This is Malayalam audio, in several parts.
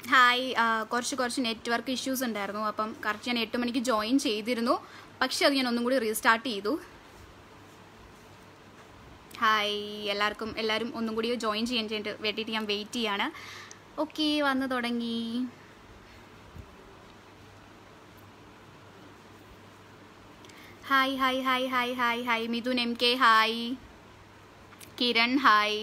ഹായ് ആ, കുറച്ച് കുറച്ച് നെറ്റ്വർക്ക് ഇഷ്യൂസ് ഉണ്ടായിരുന്നു അപ്പം കറക്റ്റ് ഞാൻ എട്ട് മണിക്ക് ജോയിൻ ചെയ്തിരുന്നു പക്ഷെ അത് ഞാൻ ഒന്നും കൂടി റീസ്റ്റാർട്ട് ചെയ്തു ഹായ് എല്ലാവർക്കും എല്ലാവരും ഒന്നും കൂടി ജോയിൻ ചെയ്യാൻ ചെയ്തിട്ട് വേണ്ടിയിട്ട് ഞാൻ വെയിറ്റ് ചെയ്യാണ് ഓക്കെ വന്നു തുടങ്ങി hi hi hi hi hi hi Mithun M K hi Kiran hi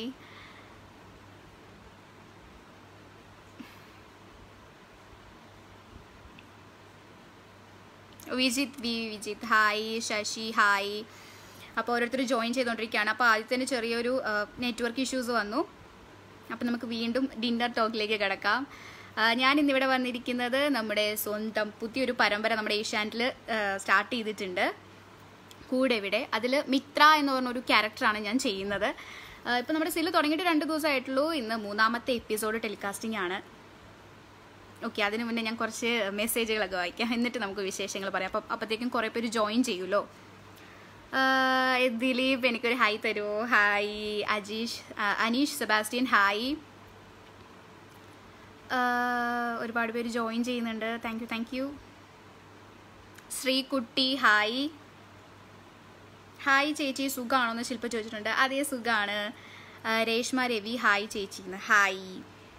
Vijith V Vijith hi Shashi hi അപ്പോൾ ഓരോരുത്തർ ജോയിൻ ചെയ്തുകൊണ്ടിരിക്കുകയാണ് അപ്പോൾ ആദ്യത്തിന് ചെറിയൊരു നെറ്റ്വർക്ക് ഇഷ്യൂസ് വന്നു അപ്പോൾ നമുക്ക് വീണ്ടും ഡിന്നർ ടോക്കിലേക്ക് കിടക്കാം ആ, ഞാൻ ഇന്നിവിടെ വന്നിരിക്കുന്നത് നമ്മുടെ സ്വന്തം പുതിയൊരു പരമ്പര നമ്മുടെ ഏഷ്യാനെറ്റിൽ സ്റ്റാർട്ട് ചെയ്തിട്ടുണ്ട് കൂടെ ഇവിടെ അതിൽ മിത്ര എന്ന് പറഞ്ഞ ഒരു ക്യാരക്ടറാണ് ഞാൻ ചെയ്യുന്നത് ഇപ്പം നമ്മുടെ സീരിയൽ തുടങ്ങിയിട്ട് രണ്ട് ദിവസമായിട്ടുള്ളൂ ഇന്ന് മൂന്നാമത്തെ എപ്പിസോഡ് ടെലികാസ്റ്റിംഗ് ആണ് ഓക്കെ അതിന് മുന്നേ ഞാൻ കുറച്ച് മെസ്സേജുകളൊക്കെ വായിക്കാം എന്നിട്ട് നമുക്ക് വിശേഷങ്ങൾ പറയാം അപ്പം അപ്പോഴത്തേക്കും കുറേ പേര് ജോയിൻ ചെയ്യുമല്ലോ ആഹ് ദിലീപ് എനിക്കൊരു ഹായ് തരുമോ ഹായ് അജീഷ് ആഹ് അനീഷ് സെബാസ്റ്റ്യൻ ഹായ് ആഹ് ഒരുപാട് പേര് ജോയിൻ ചെയ്യുന്നുണ്ട് thank you thank you Sreekutty hi hi ചേച്ചി സുഖമാണോ എന്ന് ശില്പ ചോദിച്ചിട്ടുണ്ട് അതേ സുഖമാണ് രേഷ്മ രവി ഹായ് ചേച്ചി hi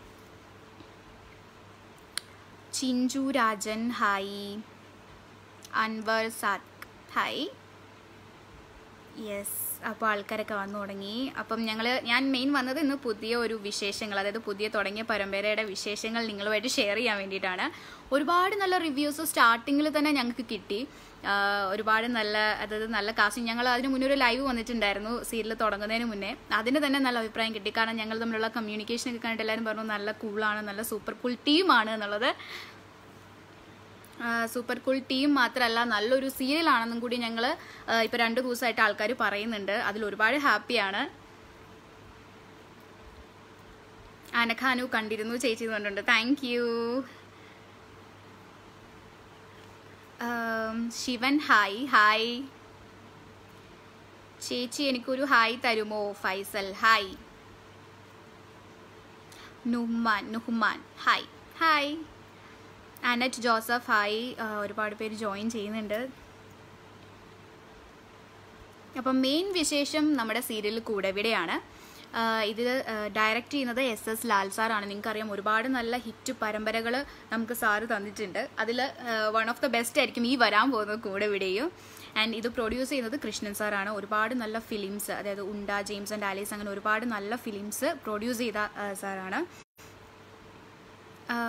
Chinchu Rajan hi Anwar Saad hi yes അപ്പോൾ ആൾക്കാരൊക്കെ വന്നു തുടങ്ങി അപ്പം ഞങ്ങൾ ഞാൻ മെയിൻ വന്നത് ഇന്ന് പുതിയ ഒരു വിശേഷങ്ങൾ അതായത് പുതിയ തുടങ്ങിയ പരമ്പരയുടെ വിശേഷങ്ങൾ നിങ്ങളുമായിട്ട് ഷെയർ ചെയ്യാൻ വേണ്ടിയിട്ടാണ് ഒരുപാട് നല്ല റിവ്യൂസ് സ്റ്റാർട്ടിങ്ങിൽ തന്നെ ഞങ്ങൾക്ക് കിട്ടി ആഹ് ഒരുപാട് നല്ല അതായത് നല്ല കാസ്റ്റിംഗ് ഞങ്ങൾ അതിന് മുന്നേ ഒരു ലൈവ് വന്നിട്ടുണ്ടായിരുന്നു സീരിയൽ തുടങ്ങുന്നതിന് മുന്നേ അതിന് തന്നെ നല്ല അഭിപ്രായം കിട്ടി കാരണം ഞങ്ങൾ തമ്മിലുള്ള കമ്മ്യൂണിക്കേഷൻ ഒക്കെ കണ്ടിട്ട് എല്ലാവരും പറഞ്ഞു നല്ല കൂളാണ് നല്ല സൂപ്പർ കൂൾ ടീമാണ് എന്നുള്ളത് സൂപ്പർ കൂൾ ടീം മാത്രമല്ല നല്ലൊരു സീരിയൽ ആണെന്നും കൂടി ഞങ്ങൾ ഇപ്പോൾ രണ്ട് ദിവസമായിട്ട് ആൾക്കാർ പറയുന്നുണ്ട് അതിൽ ഒരുപാട് ഹാപ്പിയാണ് അനഖാനു കണ്ടിരുന്നു ചേച്ചി എന്ന് പറഞ്ഞിട്ടുണ്ട് thank you Shivan hi hi ചേച്ചി എനിക്കൊരു ഹായ് തരുമോ Faisal hi Nuhman Nuhman hi hi Annette Joseph hi ആ, ഒരുപാട് പേര് ജോയിൻ ചെയ്യുന്നുണ്ട് അപ്പം മെയിൻ വിശേഷം നമ്മുടെ സീരിയൽ കൂടെവിടെയാണ് ഇതിൽ ഡയറക്റ്റ് ചെയ്യുന്നത് എസ് എസ് ലാൽ സാറാണ് നിങ്ങൾക്കറിയാം ഒരുപാട് നല്ല ഹിറ്റ് പരമ്പരകൾ നമുക്ക് സാറ് തന്നിട്ടുണ്ട് അതിൽ വൺ ഓഫ് ദ ബെസ്റ്റ് ആയിരിക്കും ഈ വരാൻ പോകുന്നത് കൂടെവിടെയും ആൻഡ് ഇത് പ്രൊഡ്യൂസ് ചെയ്യുന്നത് കൃഷ്ണൻ സാറാണ് ഒരുപാട് നല്ല ഫിലിംസ് അതായത് ഉണ്ട ജെയിംസ് ആൻഡ് ആലീസ് അങ്ങനെ ഒരുപാട് നല്ല ഫിലിംസ് പ്രൊഡ്യൂസ് ചെയ്ത ആ, സാറാണ് ആ,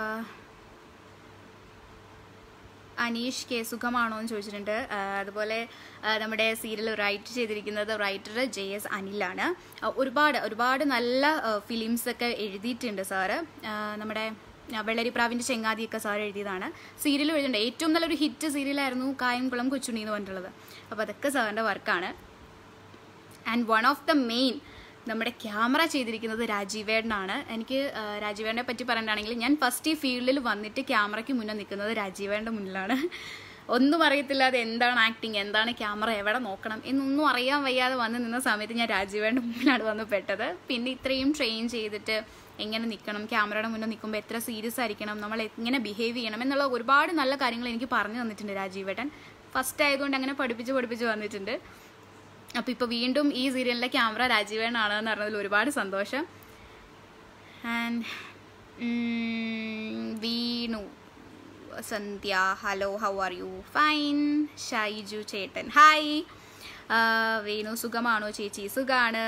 അനീഷ് കെ സുഖമാണോ എന്ന് ചോദിച്ചിട്ടുണ്ട് ആ, അതുപോലെ ആ, നമ്മുടെ സീരിയൽ റൈറ്റ് ചെയ്തിരിക്കുന്നത് റൈറ്റർ ജെ എസ് അനിലാണ് ആ, ഒരുപാട് ഒരുപാട് നല്ല ഫിലിംസ് ഒക്കെ എഴുതിയിട്ടുണ്ട് സാറ് ആ, നമ്മുടെ ആ, വെള്ളരിപ്രാവിൻ്റെ ചെങ്ങാതിയൊക്കെ സാർ എഴുതിയതാണ് സീരിയൽ എഴുതിയിട്ടുണ്ട് ഏറ്റവും നല്ലൊരു ഹിറ്റ് സീരിയലായിരുന്നു കായംകുളം കൊച്ചുണ്ണി എന്ന് പറഞ്ഞിട്ടുള്ളത് അപ്പോൾ അതൊക്കെ സാറിൻ്റെ വർക്കാണ് and one of the main നമ്മുടെ ക്യാമറ ചെയ്തിരിക്കുന്നത് രാജീവേടനാണ് എനിക്ക് ആ, രാജീവേടനെ പറ്റി പറയണമെങ്കിൽ ഞാൻ ഫസ്റ്റ് ഈ ഫീൽഡിൽ വന്നിട്ട് ക്യാമറയ്ക്ക് മുന്നേ നിൽക്കുന്നത് രാജീവേടൻ്റെ മുന്നിലാണ് ഒന്നും അറിയത്തില്ലാതെ എന്താണ് ആക്ടിങ് എന്താണ് ക്യാമറ എവിടെ നോക്കണം എന്നൊന്നും അറിയാൻ വയ്യാതെ വന്ന് നിന്ന സമയത്ത് ഞാൻ രാജീവേടൻ്റെ മുന്നിലാണ് വന്ന് പെട്ടത് പിന്നെ ഇത്രയും ട്രെയിൻ ചെയ്തിട്ട് എങ്ങനെ നിൽക്കണം ക്യാമറയുടെ മുന്നിൽ നിൽക്കുമ്പോൾ എത്ര സീരിയസ് ആയിരിക്കണം നമ്മൾ എങ്ങനെ ബിഹേവ് ചെയ്യണം എന്നുള്ള ഒരുപാട് നല്ല കാര്യങ്ങൾ എനിക്ക് പറഞ്ഞു തന്നിട്ടുണ്ട് രാജീവേട്ടൻ ഫസ്റ്റ് ആയതുകൊണ്ട് അങ്ങനെ പഠിപ്പിച്ച് പഠിപ്പിച്ച് വന്നിട്ടുണ്ട് അപ്പോൾ ഇപ്പോൾ വീണ്ടും ഈ സീരിയലിലെ ക്യാമറ രാജീവേണാണ് എന്ന് പറഞ്ഞതിൽ ഒരുപാട് സന്തോഷം and Veenu Sandhya hello how are you fine Shaiju ചേട്ടൻ ഹായ് വേണു സുഖമാണോ ചേച്ചി സുഖാണ്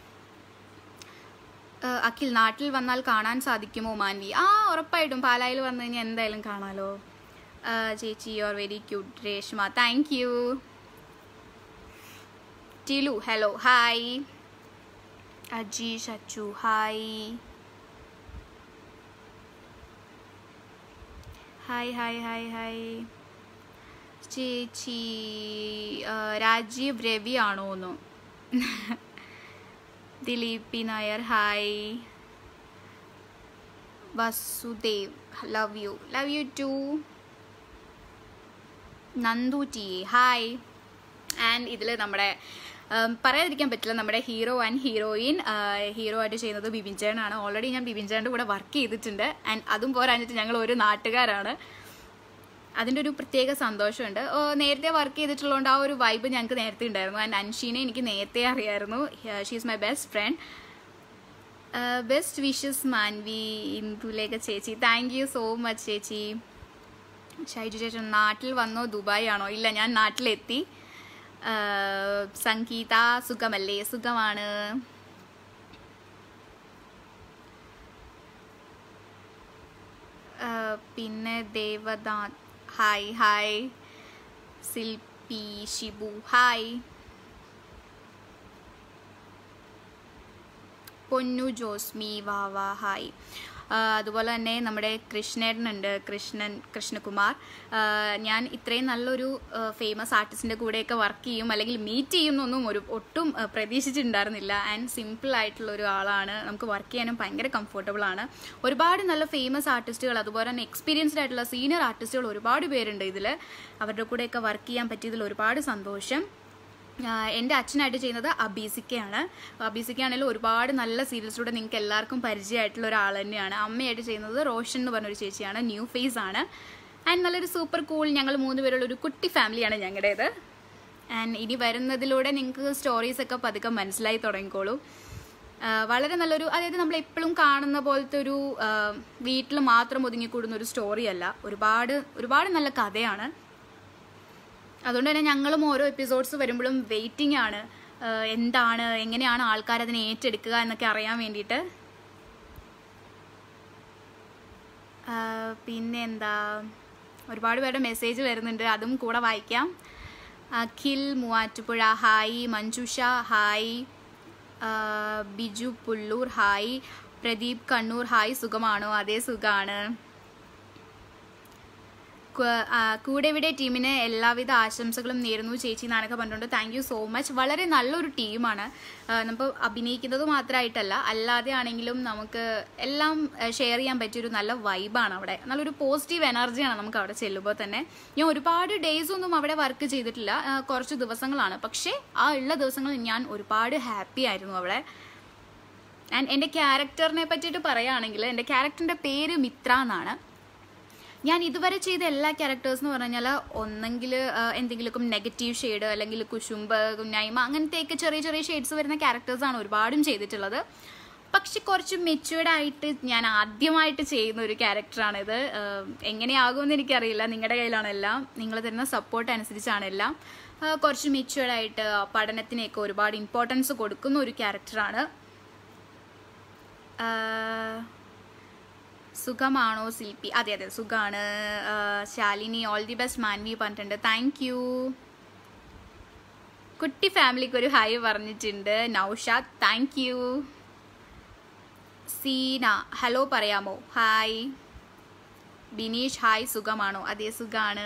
ആ, അഖിൽ നാട്ടിൽ വന്നാൽ കാണാൻ സാധിക്കുമോ മാൻവി ആ ഉറപ്പായിട്ടും പാലായിൽ വന്നു കഴിഞ്ഞാൽ എന്തായാലും കാണാലോ ആ, ചേച്ചി you are very cute Reshma thank you Tilu hello hi Ajeesh Achu hi hi hi hi hi ചേച്ചി ആ, രാജീവ് രവി ആണോന്ന് Dileep P Nair hi Vasudev love you love you too Nandu T hi and ഇതിൽ നമ്മുടെ ഉം, പറയാതിരിക്കാൻ പറ്റില്ല നമ്മുടെ ഹീറോ ആൻഡ് ഹീറോയിൻ ഹീറോ ആയിട്ട് ചെയ്യുന്നത് ബിബിൻ ചേട്ടനാണ് ഓൾറെഡി ഞാൻ ബിബിൻ ചേട്ടൻ്റെ കൂടെ വർക്ക് ചെയ്തിട്ടുണ്ട് ആൻഡ് അതും പോരാഞ്ഞിട്ട് ഞങ്ങൾ ഒരു നാട്ടുകാരാണ് അതിൻ്റെ ഒരു പ്രത്യേക സന്തോഷമുണ്ട് ഓ, നേരത്തെ വർക്ക് ചെയ്തിട്ടുള്ളതുകൊണ്ട് ആ ഒരു വൈബ് ഞങ്ങൾക്ക് നേരത്തെ ഉണ്ടായിരുന്നു ആൻഡ് അൻഷീനെ എനിക്ക് നേരത്തെ അറിയായിരുന്നു she's my best friend best wishes Manvi Indulekha ചേച്ചി താങ്ക് യു സോ മച്ച് ചേച്ചി ഷൈജു ചേച്ചൻ നാട്ടിൽ വന്നോ ദുബായ് ആണോ ഇല്ല ഞാൻ നാട്ടിലെത്തി ആ, സംഗീത സുഖമല്ലേ സുഖമാണ് ആ, പിന്നെ ദേവദാ ഹായ് ഹായ് ശില്പി ഷിബു ഹായ് പൊന്നു ജോസ്മി വാവ ഹായ് ആ, അതുപോലെ തന്നെ നമ്മുടെ കൃഷ്ണേട്ടനുണ്ട് കൃഷ്ണൻ കൃഷ്ണകുമാർ ആ, ഞാൻ ഇത്രയും നല്ലൊരു ഫേമസ് ആർട്ടിസ്റ്റിൻ്റെ കൂടെയൊക്കെ വർക്ക് ചെയ്യും അല്ലെങ്കിൽ മീറ്റ് ചെയ്യുന്നൊന്നും ഒരു ഒട്ടും ആ, പ്രതീക്ഷിച്ചിട്ടുണ്ടായിരുന്നില്ല ആൻഡ് സിമ്പിൾ ആയിട്ടുള്ള ഒരു ആളാണ് നമുക്ക് വർക്ക് ചെയ്യാനും ഭയങ്കര കംഫർട്ടബിൾ ആണ് ഒരുപാട് നല്ല ഫേമസ് ആർട്ടിസ്റ്റുകൾ അതുപോലെ തന്നെ എക്സ്പീരിയൻസ്ഡ് ആയിട്ടുള്ള സീനിയർ ആർട്ടിസ്റ്റുകൾ ഒരുപാട് പേരുണ്ട് ഇതിൽ അവരുടെ കൂടെയൊക്കെ വർക്ക് ചെയ്യാൻ പറ്റിയതിൽ ഒരുപാട് സന്തോഷം ആഹ് എൻ്റെ അച്ഛനായിട്ട് ചെയ്യുന്നത് അബീസിക്കയാണ് അബീസിക്കയാണെങ്കിലും ഒരുപാട് നല്ല സീരിയൽസിലൂടെ നിങ്ങൾക്ക് എല്ലാവർക്കും പരിചയമായിട്ടുള്ള ഒരാൾ തന്നെയാണ് അമ്മയായിട്ട് ചെയ്യുന്നത് റോഷൻ എന്ന് പറഞ്ഞൊരു ചേച്ചിയാണ് ന്യൂ ഫേസ് ആണ് ആൻഡ് നല്ലൊരു സൂപ്പർ കൂൾ ഞങ്ങൾ മൂന്ന് പേരുള്ള ഒരു കുട്ടി ഫാമിലിയാണ് ഞങ്ങളുടേത് ആൻഡ് ഇനി വരുന്നതിലൂടെ നിങ്ങൾക്ക് സ്റ്റോറീസ് ഒക്കെ പതുക്കെ മനസ്സിലായി തുടങ്ങിക്കോളൂ ആഹ് വളരെ നല്ലൊരു അതായത് നമ്മൾ എപ്പോഴും കാണുന്ന പോലത്തെ ഒരു വീട്ടിൽ മാത്രം ഒതുങ്ങിക്കൂടുന്ന ഒരു സ്റ്റോറി അല്ല ഒരുപാട് ഒരുപാട് നല്ല കഥയാണ് അതുകൊണ്ട് തന്നെ ഞങ്ങളും ഓരോ എപ്പിസോഡ്സ് വരുമ്പോഴും വെയിറ്റിംഗ് ആണ് ആഹ് എന്താണ് എങ്ങനെയാണ് ആൾക്കാർ അതിനെ ഏറ്റെടുക്കുക എന്നൊക്കെ അറിയാൻ വേണ്ടിയിട്ട് ആഹ് പിന്നെ എന്താ ഒരുപാട് പേരുടെ മെസ്സേജ് വരുന്നുണ്ട് അതും കൂടെ വായിക്കാം അഖിൽ മൂവാറ്റുപുഴ ഹായ് മഞ്ജുഷ ഹായ് ആഹ് ബിജു പുല്ലൂർ ഹായ് പ്രദീപ് കണ്ണൂർ ഹായ് സുഖമാണോ അതേ സുഖമാണ് കു- ആ, കൂടെ ഇവിടെ ടീമിന് എല്ലാവിധ ആശംസകളും നേരുന്നു ചേച്ചി നാനൊക്കെ പറഞ്ഞിട്ടുണ്ട് താങ്ക് യു സോ മച്ച് വളരെ നല്ലൊരു ടീമാണ് നമുക്ക് അഭിനയിക്കുന്നത് മാത്രമായിട്ടല്ല അല്ലാതെ ആണെങ്കിലും നമുക്ക് എല്ലാം ഷെയർ ചെയ്യാൻ പറ്റിയൊരു നല്ല വൈബാണ് അവിടെ നല്ലൊരു പോസിറ്റീവ് എനർജിയാണ് നമുക്ക് അവിടെ ചെല്ലുമ്പോൾ തന്നെ ഞാൻ ഒരുപാട് ഡേയ്സ് ഒന്നും അവിടെ വർക്ക് ചെയ്തിട്ടില്ല ആ, കുറച്ച് ദിവസങ്ങളാണ് പക്ഷേ ആ ഉള്ള ദിവസങ്ങളിൽ ഞാൻ ഒരുപാട് ഹാപ്പി ആയിരുന്നു അവിടെ ആൻഡ് എൻ്റെ ക്യാരക്ടറിനെ പറ്റിയിട്ട് പറയുകയാണെങ്കിൽ എൻ്റെ ക്യാരക്ടറിൻ്റെ പേര് മിത്ര എന്നാണ് ഞാൻ ഇതുവരെ ചെയ്ത എല്ലാ ക്യാരക്ടേഴ്സ് എന്ന് പറഞ്ഞാൽ ഒന്നെങ്കിൽ എന്തെങ്കിലും നെഗറ്റീവ് ഷെയ്ഡ് അല്ലെങ്കിൽ കുശുമ്പ് കുഞ്ഞായ്മ അങ്ങനത്തെയൊക്കെ ചെറിയ ചെറിയ ഷെയ്ഡ്സ് വരുന്ന ക്യാരക്ടേഴ്സാണ് ഒരുപാടും ചെയ്തിട്ടുള്ളത് പക്ഷെ കുറച്ച് മെച്യൂർഡ് ആയിട്ട് ഞാൻ ആദ്യമായിട്ട് ചെയ്യുന്ന ഒരു ക്യാരക്ടറാണിത് ആഹ് എങ്ങനെയാകുമെന്ന് എനിക്കറിയില്ല നിങ്ങളുടെ കയ്യിലാണ് എല്ലാം നിങ്ങൾ തരുന്ന സപ്പോർട്ട് അനുസരിച്ചാണ് എല്ലാം ആഹ് കുറച്ച് മെച്യൂർഡ് ആയിട്ട് പഠനത്തിനൊക്കെ ഒരുപാട് ഇമ്പോർട്ടൻസ് കൊടുക്കുന്ന ഒരു ക്യാരക്ടറാണ് ആഹ് സുഖമാണോ ശില്പി അതെ അതെ സുഖമാണ് Shalini all the best Manvi പറഞ്ഞിട്ടുണ്ട് താങ്ക് യു കുട്ടി ഫാമിലിക്ക് ഒരു ഹായ് പറഞ്ഞിട്ടുണ്ട് Noushad thank you Seena hello പറയാമോ ഹായ് ബിനീഷ് ഹായ് സുഖമാണോ അതെ സുഖാണ്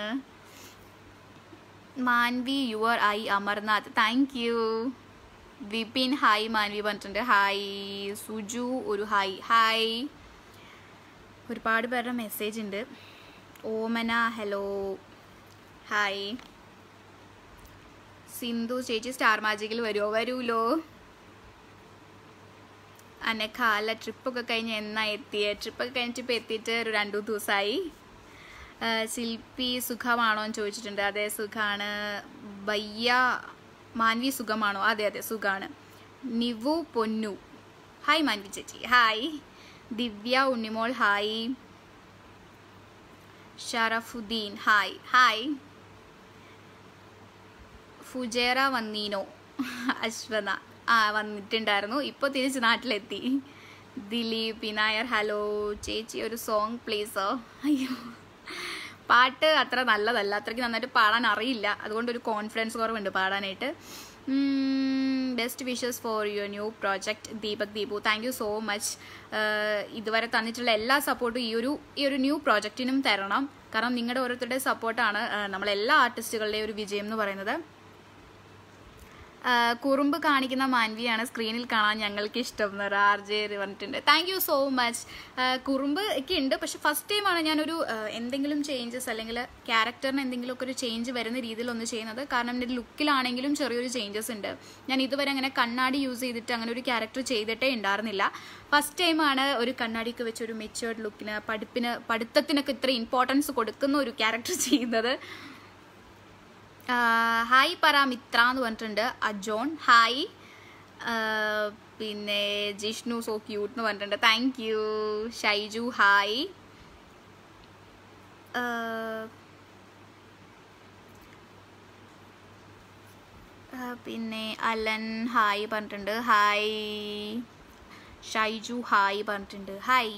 Manvi your I Amarnath thank you Vipin hi Manvi പറഞ്ഞിട്ടുണ്ട് ഹായ് സുജു ഒരു ഹായ് ഹായ് ഒരുപാട് പേരുടെ മെസ്സേജ് ഉണ്ട് ഓമന ഹലോ ഹായ് സിന്ധു ചേച്ചി സ്റ്റാർ മാജിക്കിൽ വരുമോ വരൂലോ അനക്ക അല്ല ട്രിപ്പൊക്കെ കഴിഞ്ഞ് എന്നാ എത്തിയേ ട്രിപ്പൊക്കെ കഴിഞ്ഞിട്ട് ഇപ്പോൾ എത്തിയിട്ട് ഒരു രണ്ടു ദിവസമായി ആ, ശില്പി സുഖമാണോ എന്ന് ചോദിച്ചിട്ടുണ്ട് അതെ സുഖാണ് ബയ്യ മാൻവി സുഖമാണോ അതെ അതെ സുഖാണ് നിവു പൊന്നു ഹായ് മാൻവി ചേച്ചി hi Divya Unnimol hi Sharafudheen hi hi Fujairah വന്നീനോ അശ്വന ആ വന്നിട്ടുണ്ടായിരുന്നു ഇപ്പോൾ തിരിച്ച് നാട്ടിലെത്തി ദിലീപ് നായർ ഹലോ ചേച്ചി ഒരു സോങ് പ്ലീസ് അയ്യോ പാട്ട് അത്ര നല്ലതല്ല അത്രയ്ക്ക് നന്നായിട്ട് പാടാൻ അറിയില്ല അതുകൊണ്ട് ഒരു കോൺഫിഡൻസ് കുറവുണ്ട് പാടാനായിട്ട് best wishes for your new project Deepak Deepu thank you so much ഇതുവരെ തന്നിട്ടുള്ള എല്ലാ സപ്പോർട്ടും ഈ ഒരു ഈ ഒരു ന്യൂ പ്രോജക്റ്റിനും തരണം കാരണം നിങ്ങളുടെ ഓരോരുത്തരുടെ സപ്പോർട്ടാണ് നമ്മളെല്ലാ ആർട്ടിസ്റ്റുകളുടെയും ഒരു വിജയം എന്ന് പറയുന്നത് ആ, കുറുമ്പ് കാണിക്കുന്ന മാൻവിയാണ് സ്ക്രീനിൽ കാണാൻ ഞങ്ങൾക്ക് ഇഷ്ടം എന്ന് ആർ ജെ പറഞ്ഞിട്ടുണ്ട് താങ്ക് യു സോ മച്ച് കുറുമ്പ് ഒക്കെ ഉണ്ട് പക്ഷെ ഫസ്റ്റ് ടൈമാണ് ഞാനൊരു ആ, എന്തെങ്കിലും ചേഞ്ചസ് അല്ലെങ്കിൽ ക്യാരക്ടറിന് എന്തെങ്കിലുമൊക്കെ ഒരു ചേഞ്ച് വരുന്ന രീതിയിൽ ഒന്ന് ചെയ്യുന്നത് കാരണം എൻ്റെ ലുക്കിലാണെങ്കിലും ചെറിയൊരു ചേഞ്ചസ് ഉണ്ട് ഞാൻ ഇതുവരെ അങ്ങനെ കണ്ണാടി യൂസ് ചെയ്തിട്ട് അങ്ങനെ ഒരു ക്യാരക്ടർ ചെയ്തിട്ടേ ഉണ്ടായിരുന്നില്ല ഫസ്റ്റ് ടൈമാണ് ഒരു കണ്ണാടിക്ക് വെച്ച് ഒരു മെച്ചുവേർഡ് ലുക്കിന് പഠിപ്പിന് പഠിത്തത്തിനൊക്കെ ഇത്ര ഇമ്പോർട്ടൻസ് കൊടുക്കുന്ന ഒരു ക്യാരക്ടർ ചെയ്യുന്നത് ആഹ് ഹായ് പറ മിത്ര എന്ന് പറഞ്ഞിട്ടുണ്ട് അജോൺ ഹായ് ആഹ് പിന്നെ ജിഷ്ണു സോ ക്യൂട്ട് എന്ന് പറഞ്ഞിട്ടുണ്ട് താങ്ക് യു ഷൈജു ഹായ് ആഹ് ആഹ് പിന്നെ അലൻ ഹായ് പറഞ്ഞിട്ടുണ്ട് ഹായ് ഷൈജു ഹായ് പറഞ്ഞിട്ടുണ്ട് ഹായ്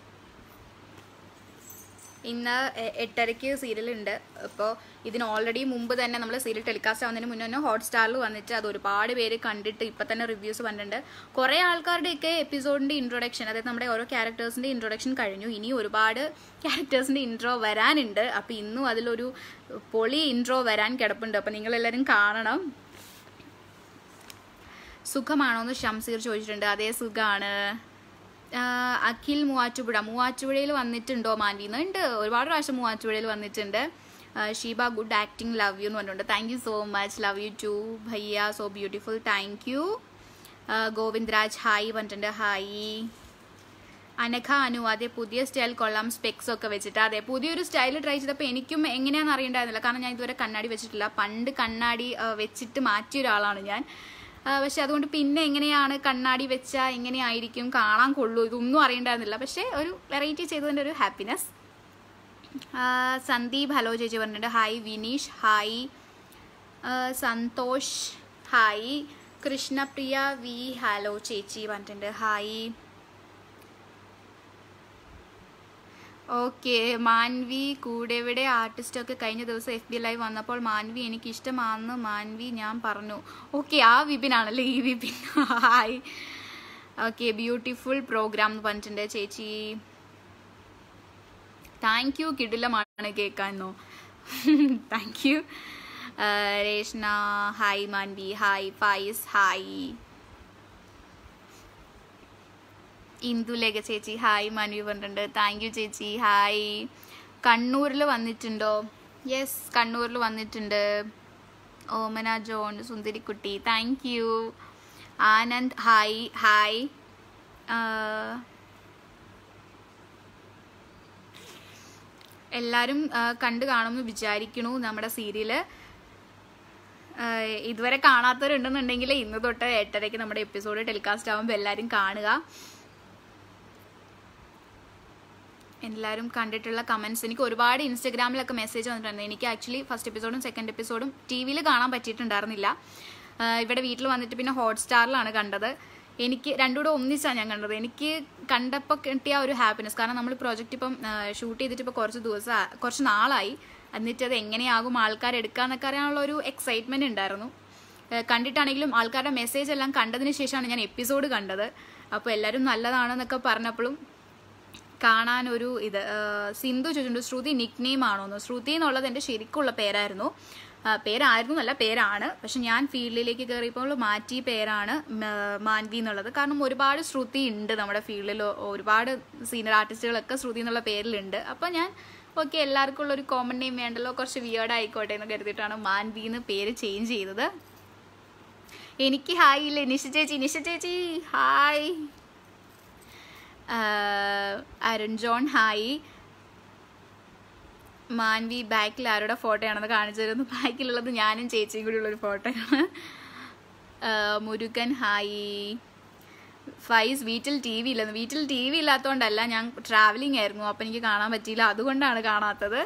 ഇന്ന് എ- എട്ടരയ്ക്ക് സീരിയൽ ഉണ്ട് അപ്പോൾ ഇതിന് ഓൾറെഡി മുമ്പ് തന്നെ നമ്മൾ സീരിയൽ ടെലികാസ്റ്റ് ആവുന്നതിന് മുന്നേ തന്നെ ഹോട്ട്സ്റ്റാറിൽ വന്നിട്ട് അത് ഒരുപാട് പേര് കണ്ടിട്ട് ഇപ്പം തന്നെ റിവ്യൂസ് പറഞ്ഞിട്ടുണ്ട് കുറേ ആൾക്കാരുടെയൊക്കെ എപ്പിസോഡിൻ്റെ ഇൻട്രൊഡക്ഷൻ അതായത് നമ്മുടെ ഓരോ ക്യാരക്ടേഴ്സിൻ്റെ ഇൻട്രൊഡക്ഷൻ കഴിഞ്ഞു ഇനി ഒരുപാട് ക്യാരക്ടേഴ്സിൻ്റെ ഇൻട്രോ വരാനുണ്ട് അപ്പോൾ ഇന്നും അതിലൊരു പൊളി ഇൻട്രോ വരാൻ കിടപ്പുണ്ട് അപ്പോൾ നിങ്ങളെല്ലാവരും കാണണം സുഖമാണോ എന്ന് ഷംസീർ ചോദിച്ചിട്ടുണ്ട് അതേ സുഖമാണ് ആഹ് അഖിൽ മൂവാറ്റുപുഴ മൂവാറ്റുപുഴയിൽ വന്നിട്ടുണ്ടോ മാൻവിന്ന് ഉണ്ട് ഒരുപാട് പ്രാവശ്യം മൂവാറ്റുപുഴയിൽ വന്നിട്ടുണ്ട് ആഹ് Sheeba good acting love you എന്ന് പറഞ്ഞിട്ടുണ്ട് thank you so much love you too ഭയ്യ so beautiful thank you Govindraj hi പറഞ്ഞിട്ടുണ്ട് ഹായ് അനഘ അനു അതെ പുതിയ സ്റ്റൈൽ കൊള്ളാം സ്പെക്സ് ഒക്കെ വെച്ചിട്ട് അതെ പുതിയൊരു സ്റ്റൈൽ ട്രൈ ചെയ്തപ്പോൾ എനിക്കും എങ്ങനെയാണെന്ന് അറിയണ്ടായിരുന്നില്ല കാരണം ഞാൻ ഇതുവരെ കണ്ണാടി വെച്ചിട്ടില്ല പണ്ട് കണ്ണാടി ആ, വെച്ചിട്ട് മാറ്റിയ ഒരാളാണ് ഞാൻ ആ, പക്ഷെ അതുകൊണ്ട് പിന്നെ എങ്ങനെയാണ് കണ്ണാടി വെച്ചാൽ എങ്ങനെയായിരിക്കും കാണാൻ കൊള്ളൂ ഇതൊന്നും അറിയണ്ടായിരുന്നില്ല പക്ഷേ ഒരു വെറൈറ്റി ചെയ്തതിൻ്റെ ഒരു ഹാപ്പിനെസ് സന്ദീപ് ഹലോ ചേച്ചി പറഞ്ഞിട്ടുണ്ട് ഹായ് വിനീഷ് ഹായ് ആ, Santhosh hi Krishnapriya V hello ചേച്ചി പറഞ്ഞിട്ടുണ്ട് hi okay Manvi Koodevide artist ഒക്കെ കഴിഞ്ഞ ദിവസം എഫ് ബി ലൈവ് വന്നപ്പോൾ മാൻവി എനിക്ക് ഇഷ്ടമാണെന്ന് മാൻവി ഞാൻ പറഞ്ഞു ഓക്കെ ആ വിപിനാണല്ലേ ഈ Vipin hi okay beautiful programme എന്ന് പറഞ്ഞിട്ടുണ്ട് ചേച്ചി താങ്ക് യു കിടിലമാണ് കേൾക്കാനോ thank you Reshna hi Manvi hi Faiz hi Indulekha ചേച്ചി ഹായ് മനു പറഞ്ഞിട്ടുണ്ട് താങ്ക് യു ചേച്ചി ഹായ് കണ്ണൂരിൽ വന്നിട്ടുണ്ടോ യെസ് കണ്ണൂരിൽ വന്നിട്ടുണ്ട് ഓമന ജോൺ സുന്ദരിക്കുട്ടി thank you Anand hi hi എല്ലാവരും കണ്ടു കാണുമെന്ന് വിചാരിക്കണു നമ്മുടെ സീരിയല് ആഹ് ഇതുവരെ കാണാത്തവരുണ്ടെന്നുണ്ടെങ്കിൽ ഇന്ന് തൊട്ട് എട്ടരയ്ക്ക് നമ്മുടെ എപ്പിസോഡ് ടെലികാസ്റ്റ് ആകുമ്പോൾ എല്ലാവരും കാണുക എല്ലാവരും കണ്ടിട്ടുള്ള കമൻസ് എനിക്ക് ഒരുപാട് ഇൻസ്റ്റഗ്രാമിലൊക്കെ മെസ്സേജ് വന്നിട്ടുണ്ട് എനിക്ക് ആക്ച്വലി ഫസ്റ്റ് എപ്പിസോഡും സെക്കൻഡ് എപ്പിസോഡും ടി വിയിൽ കാണാൻ പറ്റിയിട്ടുണ്ടായിരുന്നില്ല ആഹ് ഇവിടെ വീട്ടിൽ വന്നിട്ട് പിന്നെ ഹോട്ട്സ്റ്റാറിലാണ് കണ്ടത് എനിക്ക് രണ്ടുകൂടെ ഒന്നിച്ചാണ് ഞാൻ കണ്ടത് എനിക്ക് കണ്ടപ്പോൾ കിട്ടിയ ആ ഒരു ഹാപ്പിനെസ് കാരണം നമ്മൾ പ്രോജക്റ്റ് ഇപ്പം ഷൂട്ട് ചെയ്തിട്ട് ഇപ്പോൾ കുറച്ച് ദിവസം ആ- കുറച്ച് നാളായി എന്നിട്ട് അത് എങ്ങനെയാകും ആൾക്കാർ എടുക്കാന്നൊക്കെ അറിയാനുള്ള ഒരു എക്സൈറ്റ്മെന്റ് ഉണ്ടായിരുന്നു ഏഹ് കണ്ടിട്ടാണെങ്കിലും ആൾക്കാരുടെ മെസ്സേജ് എല്ലാം കണ്ടതിന് ശേഷമാണ് ഞാൻ എപ്പിസോഡ് കണ്ടത് അപ്പോൾ എല്ലാവരും നല്ലതാണെന്നൊക്കെ പറഞ്ഞപ്പോഴും കാണാൻ ഒരു ഇത് ഏഹ് സിന്ധു ചോദിച്ചിട്ടുണ്ട് ശ്രുതി നിക് നെയിം ആണോന്ന് ശ്രുതി എന്നുള്ളത് എൻ്റെ ശരിക്കുള്ള പേരായിരുന്നു ആ, പേരായിരുന്നു അല്ല പേരാണ് പക്ഷെ ഞാൻ ഫീൽഡിലേക്ക് കയറിയപ്പോൾ മാറ്റിയ പേരാണ് മ- മാൻവി എന്നുള്ളത് കാരണം ഒരുപാട് ശ്രുതി ഉണ്ട് നമ്മുടെ ഫീൽഡിൽ ഒരുപാട് സീനിയർ ആർട്ടിസ്റ്റുകളൊക്കെ ശ്രുതി എന്നുള്ള പേരിലുണ്ട് അപ്പോൾ ഞാൻ ഓക്കെ എല്ലാവർക്കും ഉള്ള ഒരു കോമൺ നെയിം വേണ്ടല്ലോ കുറച്ച് വിയേർഡ് ആയിക്കോട്ടെ എന്ന് കരുതിയിട്ടാണ് മാൻവി എന്ന് പേര് ചേഞ്ച് ചെയ്തത് എനിക്ക് ഹായ് ഇല്ലേ നിഷ ചേച്ചി നിഷ ചേച്ചി ഹായ് ആഹ് അരുൺ ജോൺ ഹായ് മാൻവി ബാക്കിൽ ആരുടെ ഫോട്ടോയാണെന്ന് കാണിച്ചു തരുന്നു ബാക്കിലുള്ളത് ഞാനും ചേച്ചിയും കൂടി ഉള്ളൊരു ഫോട്ടോയാണ് ആഹ് മുരുകൻ ഹായ് ഫൈസ് വീട്ടിൽ ടി വി ഇല്ലെന്ന് വീട്ടിൽ ടി വി ഇല്ലാത്തതുകൊണ്ടല്ല ഞാൻ ട്രാവലിംഗ് ആയിരുന്നു അപ്പം എനിക്ക് കാണാൻ പറ്റിയില്ല അതുകൊണ്ടാണ് കാണാത്തത്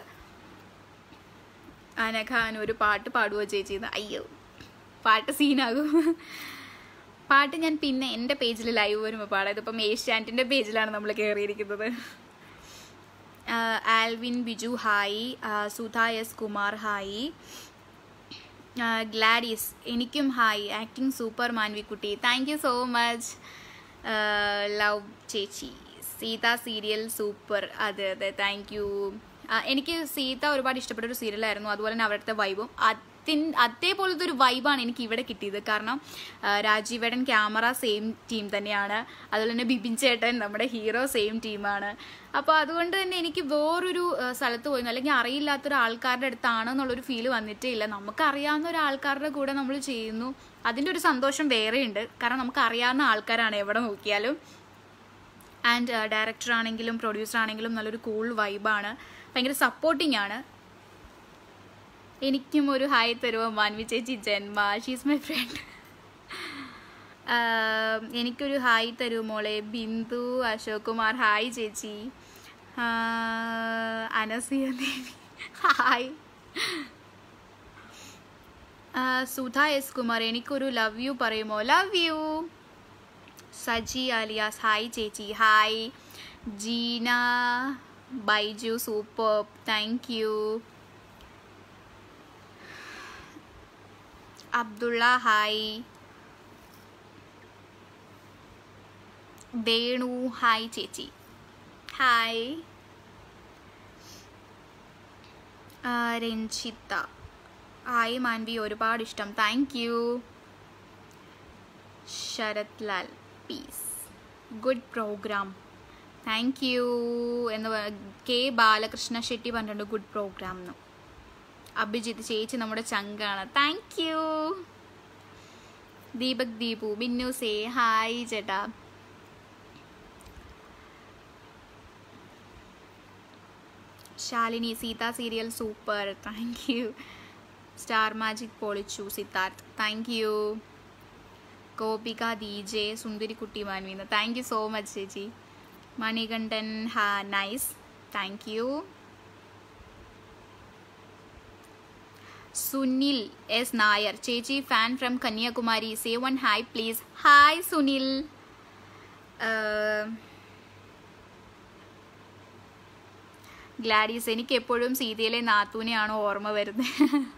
അനഖാൻ ഒരു പാട്ട് പാടുവോ ചേച്ചി എന്ന് അയ്യോ പാട്ട് സീനാകും പാട്ട് ഞാൻ പിന്നെ എൻ്റെ പേജിൽ ലൈവ് വരുമ്പോൾ പാടാം ഇതിപ്പം ഏഷ്യാനെറ്റിൻ്റെ പേജിലാണ് നമ്മൾ കയറിയിരിക്കുന്നത് ആഹ് ആൽവിൻ ബിജു ഹായ് ആഹ് സുധ എസ് കുമാർ ഹായ് ആഹ് ഗ്ലാഡീസ് എനിക്കും ഹായ് ആക്ടിങ് സൂപ്പർ മാൻവിക്കുട്ടി thank you so much love ചേച്ചി സീത സീരിയൽ സൂപ്പർ അതെ അതെ താങ്ക് യു എനിക്ക് സീത ഒരുപാട് ഇഷ്ടപ്പെട്ട ഒരു സീരിയലായിരുന്നു അതുപോലെ തന്നെ അവിടുത്തെ വൈബും അത്തി അതേപോലത്തെ ഒരു വൈബാണ് എനിക്ക് ഇവിടെ കിട്ടിയത് കാരണം ആ, രാജീവേടൻ ക്യാമറ സെയിം ടീം തന്നെയാണ് അതുപോലെ തന്നെ ബിബിൻ ചേട്ടൻ നമ്മുടെ ഹീറോ സെയിം ടീമാണ് അപ്പോൾ അതുകൊണ്ട് തന്നെ എനിക്ക് വേറൊരു ആ, സ്ഥലത്ത് പോയി അല്ലെങ്കിൽ അറിയില്ലാത്തൊരു ആൾക്കാരുടെ അടുത്താണെന്നുള്ളൊരു ഫീല് വന്നിട്ടേ ഇല്ല നമുക്കറിയാവുന്ന ഒരു ആൾക്കാരുടെ കൂടെ നമ്മൾ ചെയ്യുന്നു അതിൻ്റെ ഒരു സന്തോഷം വേറെയുണ്ട് കാരണം നമുക്ക് അറിയാവുന്ന ആൾക്കാരാണ് എവിടെ നോക്കിയാലും ആൻഡ് ഡയറക്ടർ ആണെങ്കിലും പ്രൊഡ്യൂസർ ആണെങ്കിലും നല്ലൊരു കൂൾ വൈബാണ് ഭയങ്കര സപ്പോർട്ടിംഗ് ആണ് എനിക്കും ഒരു ഹായ് തരുമോ മാൻവി ചേച്ചി ജന്മ ഷീസ് മൈ ഫ്രണ്ട് എനിക്കൊരു ഹായ് തരൂ മോളെ ബിന്ദു അശോക് കുമാർ ഹായ് ചേച്ചി ആഹ് അനസിയ ദേവി ഹായ് ആഹ് സുധ എസ് കുമാർ എനിക്കൊരു ലവ് യു പറയുമോ love you Saji alias hi ചേച്ചി hi Jeena Baiju super thank you Abdulla hi Venu hi ചേച്ചി ഹായ് ആ, രഞ്ജിത്ത ഹായ് മാൻവി ഒരുപാട് ഇഷ്ടം thank you Sarath Lal peace good programme thank you എന്ന് പ- കെ ബാലകൃഷ്ണ ഷെട്ടി പറഞ്ഞിട്ടുണ്ട് ഗുഡ് പ്രോഗ്രാം എന്ന് അഭിജിത്ത് ചേച്ചി നമ്മുടെ ചങ്കാണ് thank you Deepak Deepu Binnu say hi ചേട്ടാ Shalini Seetha serial super thank you star magic പൊളിച്ചു Siddharth thank you Gopika the J സുന്ദരിക്കുട്ടി മാൻവീന്ന് താങ്ക് യു സോ മച്ച് ചേച്ചി മണികണ്ഠൻ ഹാ nice thank you Sunil S Nair ചേച്ചി fan from Kanyakumari say one hi please hi Sunil Gladys എനിക്ക് എപ്പോഴും സീതയിലെ നാത്തൂനെയാണോ ഓർമ്മ വരുന്നത്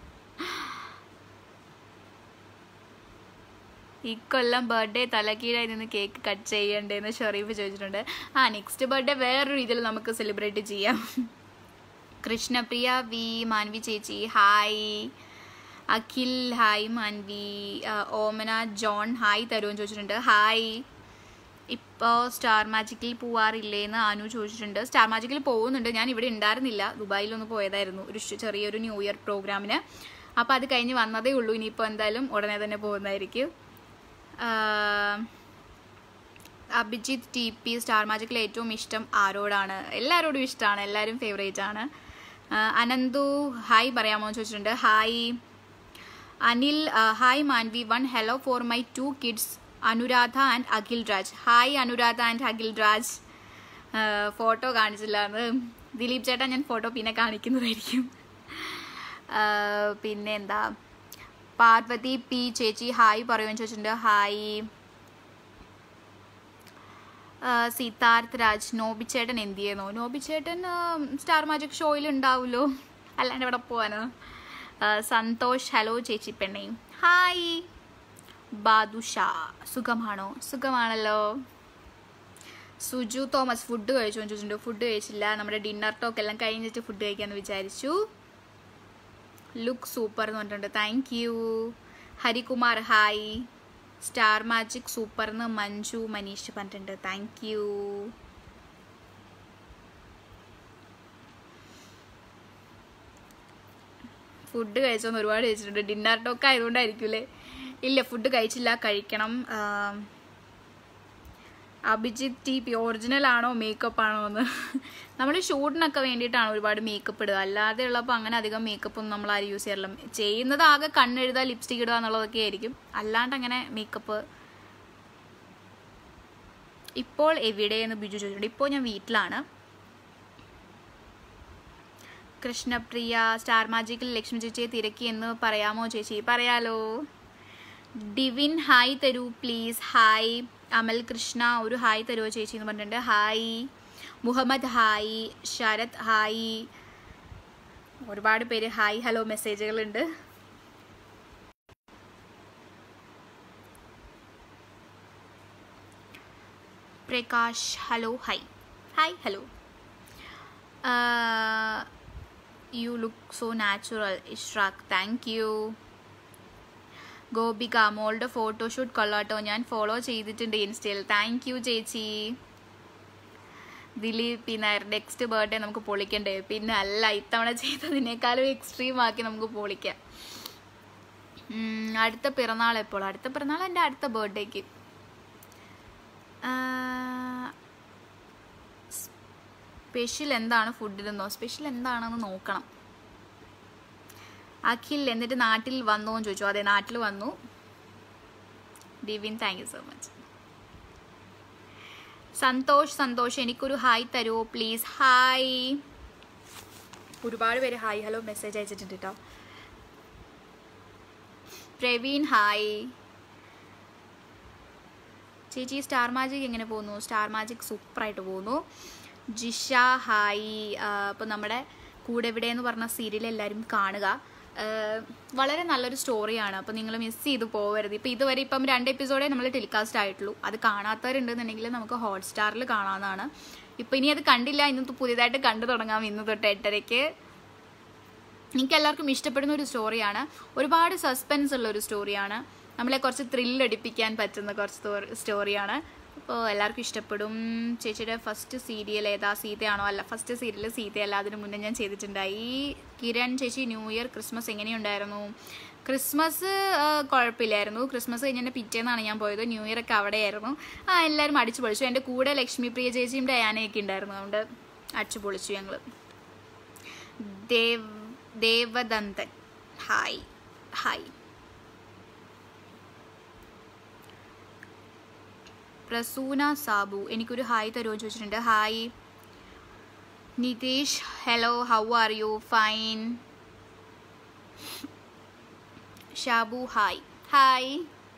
ഇക്കൊല്ലം ബർത്ത്ഡേ തലക്കീഴായി നിന്ന് കേക്ക് കട്ട് ചെയ്യണ്ടേന്ന് ഷെറീഫ് ചോദിച്ചിട്ടുണ്ട് ആ നെക്സ്റ്റ് ബർത്ത്ഡേ വേറൊരു രീതിയിൽ നമുക്ക് സെലിബ്രേറ്റ് ചെയ്യാം കൃഷ്ണപ്രിയ വി മാൻവി ചേച്ചി ഹായ് അഖിൽ ഹായ് മാൻവി ആ, ഓമന ജോൺ ഹായ് തരുമെന്ന് ചോദിച്ചിട്ടുണ്ട് ഹായ് ഇപ്പോൾ സ്റ്റാർ മാജിക്കിൽ പോവാറില്ലേന്ന് അനു ചോദിച്ചിട്ടുണ്ട് സ്റ്റാർ മാജിക്കിൽ പോകുന്നുണ്ട് ഞാൻ ഇവിടെ ഉണ്ടായിരുന്നില്ല ദുബായിലൊന്ന് പോയതായിരുന്നു ഒരു ഷ് ചെറിയൊരു ന്യൂ ഇയർ പ്രോഗ്രാമിന് അപ്പോൾ അത് കഴിഞ്ഞ് വന്നതേ ഉള്ളൂ ഇനിയിപ്പോൾ എന്തായാലും ഉടനെ തന്നെ പോകുന്നതായിരിക്കും ആഹ് അഭിജിത്ത് ടി പി സ്റ്റാർ മാജിക്കിൽ ഏറ്റവും ഇഷ്ടം ആരോടാണ് എല്ലാവരോടും ഇഷ്ടമാണ് എല്ലാവരും ഫേവറേറ്റ് ആണ് ആഹ് അനന്തു ഹായ് പറയാമോ എന്ന് ചോദിച്ചിട്ടുണ്ട് hi Anil hi Manvi one hello for my two kids Anuradha and Akhil Raj hi Anuradha and Akhil Raj photo കാണിച്ചില്ലാന്ന് ദിലീപ് ചേട്ടാ ഞാൻ ഫോട്ടോ പിന്നെ കാണിക്കുന്നതായിരിക്കും ആഹ് പിന്നെ എന്താ പാർവതി പി ചേച്ചി ഹായ് പറയുമെന്ന് ചോദിച്ചിട്ടുണ്ട് ഹായ് ആഹ് സിദ്ധാർത്ഥ് രാജ് നോബിച്ചേട്ടൻ എന്ത് ചെയ്യുന്നു നോബിച്ചേട്ടൻ ആഹ് സ്റ്റാർ മാജിക് ഷോയിൽ ഉണ്ടാവുമല്ലോ അല്ലാണ്ട് ഇവിടെ പോവാനോ ആഹ് സന്തോഷ് ഹലോ ചേച്ചി പെണ്ണയും ഹായ് ബാദുഷ സുഖമാണോ സുഖമാണല്ലോ സുജു തോമസ് ഫുഡ് കഴിച്ചു എന്ന് ചോദിച്ചിട്ടുണ്ട് ഫുഡ് കഴിച്ചില്ല നമ്മുടെ ഡിന്നർ ടോക്ക് എല്ലാം കഴിഞ്ഞിട്ട് ഫുഡ് കഴിക്കാമെന്ന് വിചാരിച്ചു ലുക്ക് സൂപ്പർ എന്ന് പറഞ്ഞിട്ടുണ്ട് thank you Harikumar hi star magic super എന്ന് മഞ്ജു മനീഷ് പറഞ്ഞിട്ടുണ്ട് താങ്ക് യു ഫുഡ് കഴിച്ചോന്ന് ഒരുപാട് കഴിച്ചിട്ടുണ്ട് ഡിന്നർ ടോക്ക് ആയതുകൊണ്ടായിരിക്കൂലേ ഇല്ല ഫുഡ് കഴിച്ചില്ല കഴിക്കണം ആം, അഭിജിത്ത് ടി പി ഒറിജിനൽ ആണോ മേക്കപ്പ് ആണോ എന്ന് നമ്മൾ ഷൂട്ടിനൊക്കെ വേണ്ടിയിട്ടാണ് ഒരുപാട് മേക്കപ്പ് ഇടുക അല്ലാതെ ഉള്ളപ്പോൾ അങ്ങനെ അധികം മേക്കപ്പ് ഒന്നും നമ്മൾ ആരും യൂസ് ചെയ്യാറില്ല ചെയ്യുന്നത് ആകെ കണ്ണെഴുതുക ലിപ്സ്റ്റിക് ഇടുക എന്നുള്ളതൊക്കെ ആയിരിക്കും അല്ലാണ്ട് അങ്ങനെ മേക്കപ്പ് ഇപ്പോൾ എവിടെയെന്ന് ബിജു ചോദിച്ചിട്ടുണ്ട് ഇപ്പോൾ ഞാൻ വീട്ടിലാണ് കൃഷ്ണപ്രിയ സ്റ്റാർ മാജിക്കിൽ ലക്ഷ്മി ചേച്ചിയെ തിരക്കി എന്ന് പറയാമോ ചേച്ചി പറയാലോ ഡിവിൻ ഹായ് തരൂ പ്ലീസ് ഹായ് അമൽ കൃഷ്ണ ഒരു ഹായ് തരുമോ ചേച്ചി എന്ന് പറഞ്ഞിട്ടുണ്ട് hi Muhammad hi Sarath hi ഒരുപാട് പേര് ഹായ് ഹലോ മെസ്സേജുകളുണ്ട് Prakash hello hi hi hello you look so natural Ishraq thank you Gopika മോളുടെ ഫോട്ടോഷൂട്ട് കൊള്ളാട്ടോ ഞാൻ ഫോളോ ചെയ്തിട്ടുണ്ട് ഇൻസ്റ്റയിൽ താങ്ക് യു ചേച്ചി ദിലീപ് പിന്നെ നെക്സ്റ്റ് ബർത്ത്ഡേ നമുക്ക് പൊളിക്കണ്ടേ പിന്നെ അല്ല ഇത്തവണ ചെയ്തതിനേക്കാളും എക്സ്ട്രീം ആക്കി നമുക്ക് പൊളിക്കാം ഉം, അടുത്ത പിറന്നാൾ എപ്പോൾ അടുത്ത പിറന്നാൾ എൻ്റെ അടുത്ത ബർത്ത്ഡേക്ക് സ്പെഷ്യൽ എന്താണ് ഫുഡിലെന്നോ സ്പെഷ്യൽ എന്താണെന്ന് നോക്കണം അഖിൽ എന്നിട്ട് നാട്ടിൽ വന്നോ എന്ന് ചോദിച്ചു അതെ നാട്ടിൽ വന്നു Divin thank you so much Santhosh Santhosh എനിക്കൊരു ഹായ് തരുമോ പ്ലീസ് ഹായ് ഒരുപാട് പേര് ഹായ് ഹലോ മെസ്സേജ് അയച്ചിട്ടുണ്ട് കേട്ടോ പ്രവീൺ ഹായ് ചേച്ചി സ്റ്റാർ മാജിക് എങ്ങനെ പോകുന്നു സ്റ്റാർ മാജിക് സൂപ്പറായിട്ട് പോകുന്നു ജിഷ ഹായ് അപ്പോൾ നമ്മുടെ കൂടെ ഇവിടെ എന്ന് പറഞ്ഞ സീരിയൽ എല്ലാവരും കാണുക ആ, വളരെ നല്ലൊരു സ്റ്റോറിയാണ് അപ്പോൾ നിങ്ങൾ മിസ് ചെയ്ത് പോകരുത് ഇപ്പോൾ ഇതുവരെ ഇപ്പം രണ്ട് എപ്പിസോഡേ നമ്മൾ ടെലികാസ്റ്റ് ആയിട്ടുള്ളൂ അത് കാണാത്തവരുണ്ടെന്നുണ്ടെങ്കിൽ നമുക്ക് ഹോട്ട്സ്റ്റാറിൽ കാണാവുന്നതാണ് ഇപ്പോൾ ഇനി അത് കണ്ടില്ല ഇന്ന് പുതിയതായിട്ട് കണ്ടു തുടങ്ങാം ഇന്ന് തൊട്ട് എട്ടരയ്ക്ക് എനിക്ക് എല്ലാവർക്കും ഇഷ്ടപ്പെടുന്ന ഒരു സ്റ്റോറിയാണ് ഒരുപാട് സസ്പെൻസ് ഉള്ള ഒരു സ്റ്റോറിയാണ് നമ്മളെ കുറച്ച് ത്രില്ലടിപ്പിക്കാൻ പറ്റുന്ന കുറച്ച് സ്റ്റോറിയാണ് അപ്പോൾ എല്ലാവർക്കും ഇഷ്ടപ്പെടും ചേച്ചിയുടെ ഫസ്റ്റ് സീരിയൽ ഏതാ സീതയാണോ അല്ല ഫസ്റ്റ് സീരിയൽ സീതയല്ല അതിന് മുന്നേ ഞാൻ ചെയ്തിട്ടുണ്ടായി കിരൺ ചേച്ചി ന്യൂ ഇയർ ക്രിസ്മസ് എങ്ങനെയുണ്ടായിരുന്നു ക്രിസ്മസ് ആ, കുഴപ്പമില്ലായിരുന്നു ക്രിസ്മസ് കഴിഞ്ഞതിൻ്റെ പിറ്റേന്നാണ് ഞാൻ പോയത് ന്യൂ ഇയർ ഒക്കെ അവിടെയായിരുന്നു ആ എല്ലാവരും അടിച്ചു പൊളിച്ചു എൻ്റെ കൂടെ ലക്ഷ്മി പ്രിയ ചേച്ചിയും ഡയാനയൊക്കെ ഉണ്ടായിരുന്നു അതുകൊണ്ട് അടിച്ചു പൊളിച്ചു ഞങ്ങൾ ദേവ് ദേവദന്തൻ ഹായ് ഹായ് പ്രസൂന സാബു എനിക്കൊരു ഹായ് തരുമോ എന്ന് ചോദിച്ചിട്ടുണ്ട് hi Nitish hello how are you fine Shabu hi hi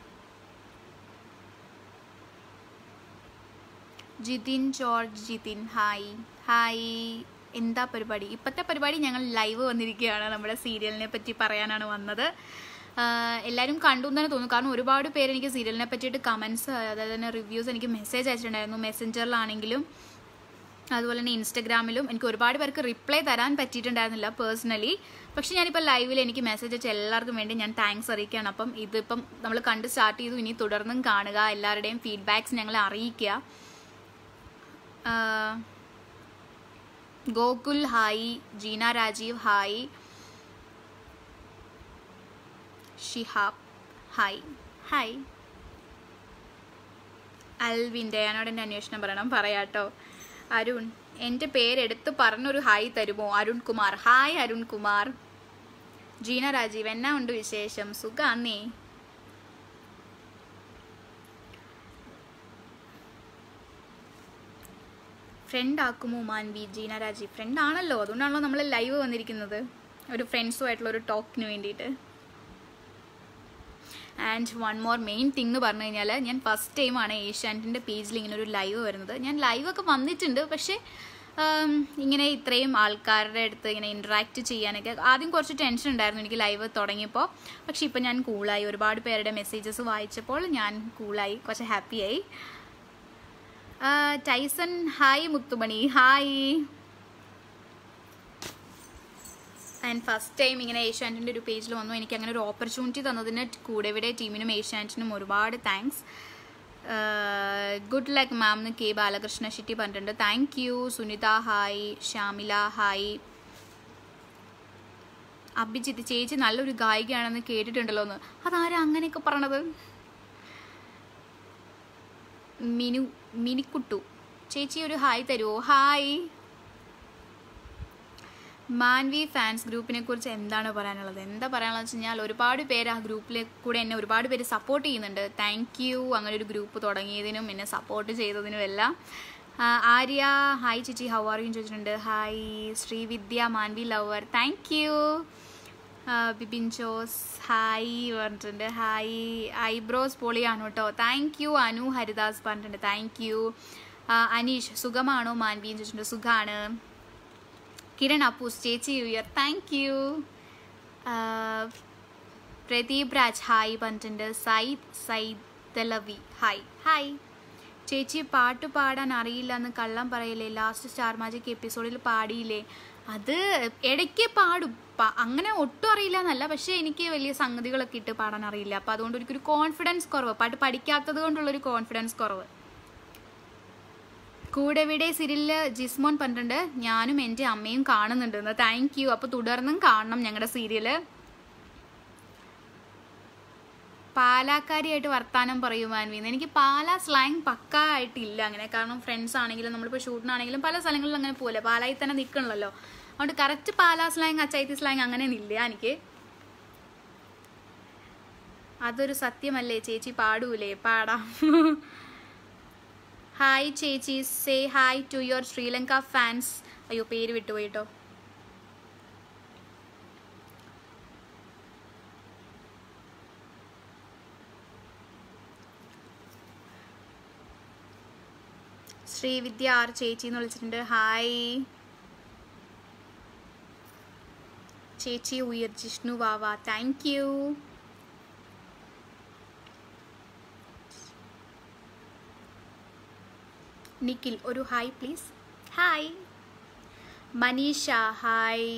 Jithin George Jithin hi hi എന്താ പരിപാടി ഇപ്പോഴത്തെ പരിപാടി ഞങ്ങൾ ലൈവ് വന്നിരിക്കുകയാണ് നമ്മുടെ സീരിയലിനെ പറ്റി പറയാനാണ് വന്നത് ആഹ് എല്ലാവരും കണ്ടു എന്ന് തന്നെ തോന്നുന്നു കാരണം ഒരുപാട് പേര് എനിക്ക് സീരിയലിനെ പറ്റിയിട്ട് കമൻസ് അതായത് തന്നെ റിവ്യൂസ് എനിക്ക് മെസ്സേജ് അയച്ചിട്ടുണ്ടായിരുന്നു മെസ്സഞ്ചറിലാണെങ്കിലും അതുപോലെ തന്നെ ഇൻസ്റ്റഗ്രാമിലും എനിക്ക് ഒരുപാട് പേർക്ക് റിപ്ലൈ തരാൻ പറ്റിയിട്ടുണ്ടായിരുന്നില്ല പേഴ്സണലി പക്ഷെ ഞാനിപ്പോൾ ലൈവിൽ എനിക്ക് മെസ്സേജ് അയച്ച എല്ലാവർക്കും വേണ്ടി ഞാൻ താങ്ക്സ് അറിയിക്കുകയാണ് അപ്പം ഇതിപ്പം നമ്മൾ കണ്ട് സ്റ്റാർട്ട് ചെയ്തു ഇനി തുടർന്നും കാണുക എല്ലാവരുടെയും ഫീഡ്ബാക്സ് ഞങ്ങളെ അറിയിക്കുക ആഹ് Gokul hi Jeena Rajeev hi Shihab hi hi അൽവിൻ്റെ ഞാനോട് എൻ്റെ അന്വേഷണം പറയണം പറയാട്ടോ അരുൺ എൻ്റെ പേരെടുത്ത് പറഞ്ഞൊരു ഹായ് തരുമോ അരുൺ കുമാർ ഹായ് അരുൺ കുമാർ ജീന രാജീവ് എന്നാ ഉണ്ട് വിശേഷം സുഖാന്നേ ഫ്രണ്ട് ആക്കുമോ മാൻവി ജീന രാജീവ് ഫ്രണ്ട് ആണല്ലോ അതുകൊണ്ടാണല്ലോ നമ്മൾ ലൈവ് വന്നിരിക്കുന്നത് ഒരു ഫ്രണ്ട്സുമായിട്ടുള്ള ഒരു ടോക്കിന് വേണ്ടിയിട്ട് and one more main thing എന്ന് പറഞ്ഞു കഴിഞ്ഞാൽ ഞാൻ ഫസ്റ്റ് ടൈമാണ് ഏഷ്യാനെറ്റിൻ്റെ പേജിൽ ഇങ്ങനെ ഒരു ലൈവ് വരുന്നത് ഞാൻ ലൈവൊക്കെ വന്നിട്ടുണ്ട് പക്ഷേ ആം, ഇങ്ങനെ ഇത്രയും ആൾക്കാരുടെ അടുത്ത് ഇങ്ങനെ ഇൻട്രാക്ട് ചെയ്യാനൊക്കെ ആദ്യം കുറച്ച് ടെൻഷൻ ഉണ്ടായിരുന്നു എനിക്ക് ലൈവ് തുടങ്ങിയപ്പോൾ പക്ഷേ ഇപ്പം ഞാൻ കൂളായി ഒരുപാട് പേരുടെ മെസ്സേജസ് വായിച്ചപ്പോൾ ഞാൻ കൂളായി കുറച്ച് ഹാപ്പിയായി Tyson hi Muthumani hi and first time ഇങ്ങനെ ഏഷ്യാനെറ്റിൻ്റെ ഒരു പേജിൽ വന്നു എനിക്ക് അങ്ങനെ ഒരു ഓപ്പർച്യൂണിറ്റി തന്നതിന് കൂടെ ഇവിടെ ടീമിനും ഏഷ്യാനെറ്റിനും ഒരുപാട് താങ്ക്സ് ഗുഡ് ലക്ക് മാം എന്ന് കെ ബാലകൃഷ്ണ ഷെട്ടി പറഞ്ഞിട്ടുണ്ട് thank you Sunitha hi Shyamila hi Abhijith ചേച്ചി നല്ലൊരു ഗായികയാണെന്ന് കേട്ടിട്ടുണ്ടല്ലോ എന്ന് അതാരാ അങ്ങനെയൊക്കെ പറയണത് മിനു മിനിക്കുട്ടു ചേച്ചി ഒരു ഹായ് തരുമോ ഹായ് മാൻവി ഫാൻസ് ഗ്രൂപ്പിനെ കുറിച്ച് എന്താണ് പറയാനുള്ളത് എന്താ പറയാനുള്ളത് വെച്ച് കഴിഞ്ഞാൽ ഒരുപാട് പേര് ആ ഗ്രൂപ്പിലെ കൂടെ എന്നെ ഒരുപാട് പേര് സപ്പോർട്ട് ചെയ്യുന്നുണ്ട് താങ്ക് യു അങ്ങനെ ഒരു ഗ്രൂപ്പ് തുടങ്ങിയതിനും എന്നെ സപ്പോർട്ട് ചെയ്തതിനും എല്ലാം ആ, ആര്യ ഹായ് ചേച്ചി ഹൗ ആർ യു ചോദിച്ചിട്ടുണ്ട് hi Srividya Manvi lover thank you Bibin Jose hi പറഞ്ഞിട്ടുണ്ട് ഹായ് ഐബ്രോസ് പൊളിയാണ് കേട്ടോ താങ്ക് യു അനു ഹരിദാസ് പറഞ്ഞിട്ടുണ്ട് താങ്ക് യു അനീഷ് സുഖമാണോ മാൻവി എന്ന് ചോദിച്ചിട്ടുണ്ട് സുഖമാണ് കിരൺ അപ്പൂസ് ചേച്ചി your thank you Pradeep Raj hi പറഞ്ഞിട്ടുണ്ട് സൈദ് സൈദലവി ഹായ് ഹായ് ചേച്ചി പാട്ട് പാടാൻ അറിയില്ല എന്ന് കള്ളം പറയില്ലേ ലാസ്റ്റ് സ്റ്റാർ മാജിക് എപ്പിസോഡിൽ പാടിയില്ലേ അത് ഇടയ്ക്ക് പാടും പ- അങ്ങനെ ഒട്ടും അറിയില്ല എന്നല്ല പക്ഷെ എനിക്ക് വലിയ സംഗതികളൊക്കെ ഇട്ട് പാടാൻ അറിയില്ല അപ്പം അതുകൊണ്ട് എനിക്കൊരു കോൺഫിഡൻസ് കുറവ് പാട്ട് പഠിക്കാത്തത് കൊണ്ടുള്ളൊരു കോൺഫിഡൻസ് കുറവ് കൂടെ ഇവിടെ സീരിയലില് ജിസ്മോൻ പറഞ്ഞിട്ടുണ്ട് ഞാനും എൻ്റെ അമ്മയും കാണുന്നുണ്ടെന്ന് താങ്ക് യു അപ്പോൾ തുടർന്നും കാണണം ഞങ്ങളുടെ സീരിയല് പാലാക്കാരിയായിട്ട് വർത്താനം പറയുവാൻവീന്ന് എനിക്ക് പാലാ സ്ലാങ് പക്ക ആയിട്ടില്ല അങ്ങനെ കാരണം ഫ്രണ്ട്സ് ആണെങ്കിലും നമ്മളിപ്പോൾ ഷൂട്ടിനാണെങ്കിലും പല സ്ഥലങ്ങളിലും അങ്ങനെ പോലെ പാലായിൽ തന്നെ നിൽക്കണല്ലോ അതുകൊണ്ട് കറക്റ്റ് പാലാ സ്ലാങ് അച്ചായത്തി സ്ലാങ് അങ്ങനെ ഇല്ല എനിക്ക് അതൊരു സത്യമല്ലേ ചേച്ചി പാടൂലേ പാടാം ഹായ് ചേച്ചി say hi to your Sri Lanka fans അയ്യോ പേര് വിട്ടുപോയിട്ടോ ശ്രീവിദ്യ ആർ ചേച്ചി എന്ന് വിളിച്ചിട്ടുണ്ട് ഹായ് ചേച്ചി ഉയർ ജിഷ്ണു വാവ താങ്ക് യു നിഖിൽ ഒരു hi please hi Manisha hi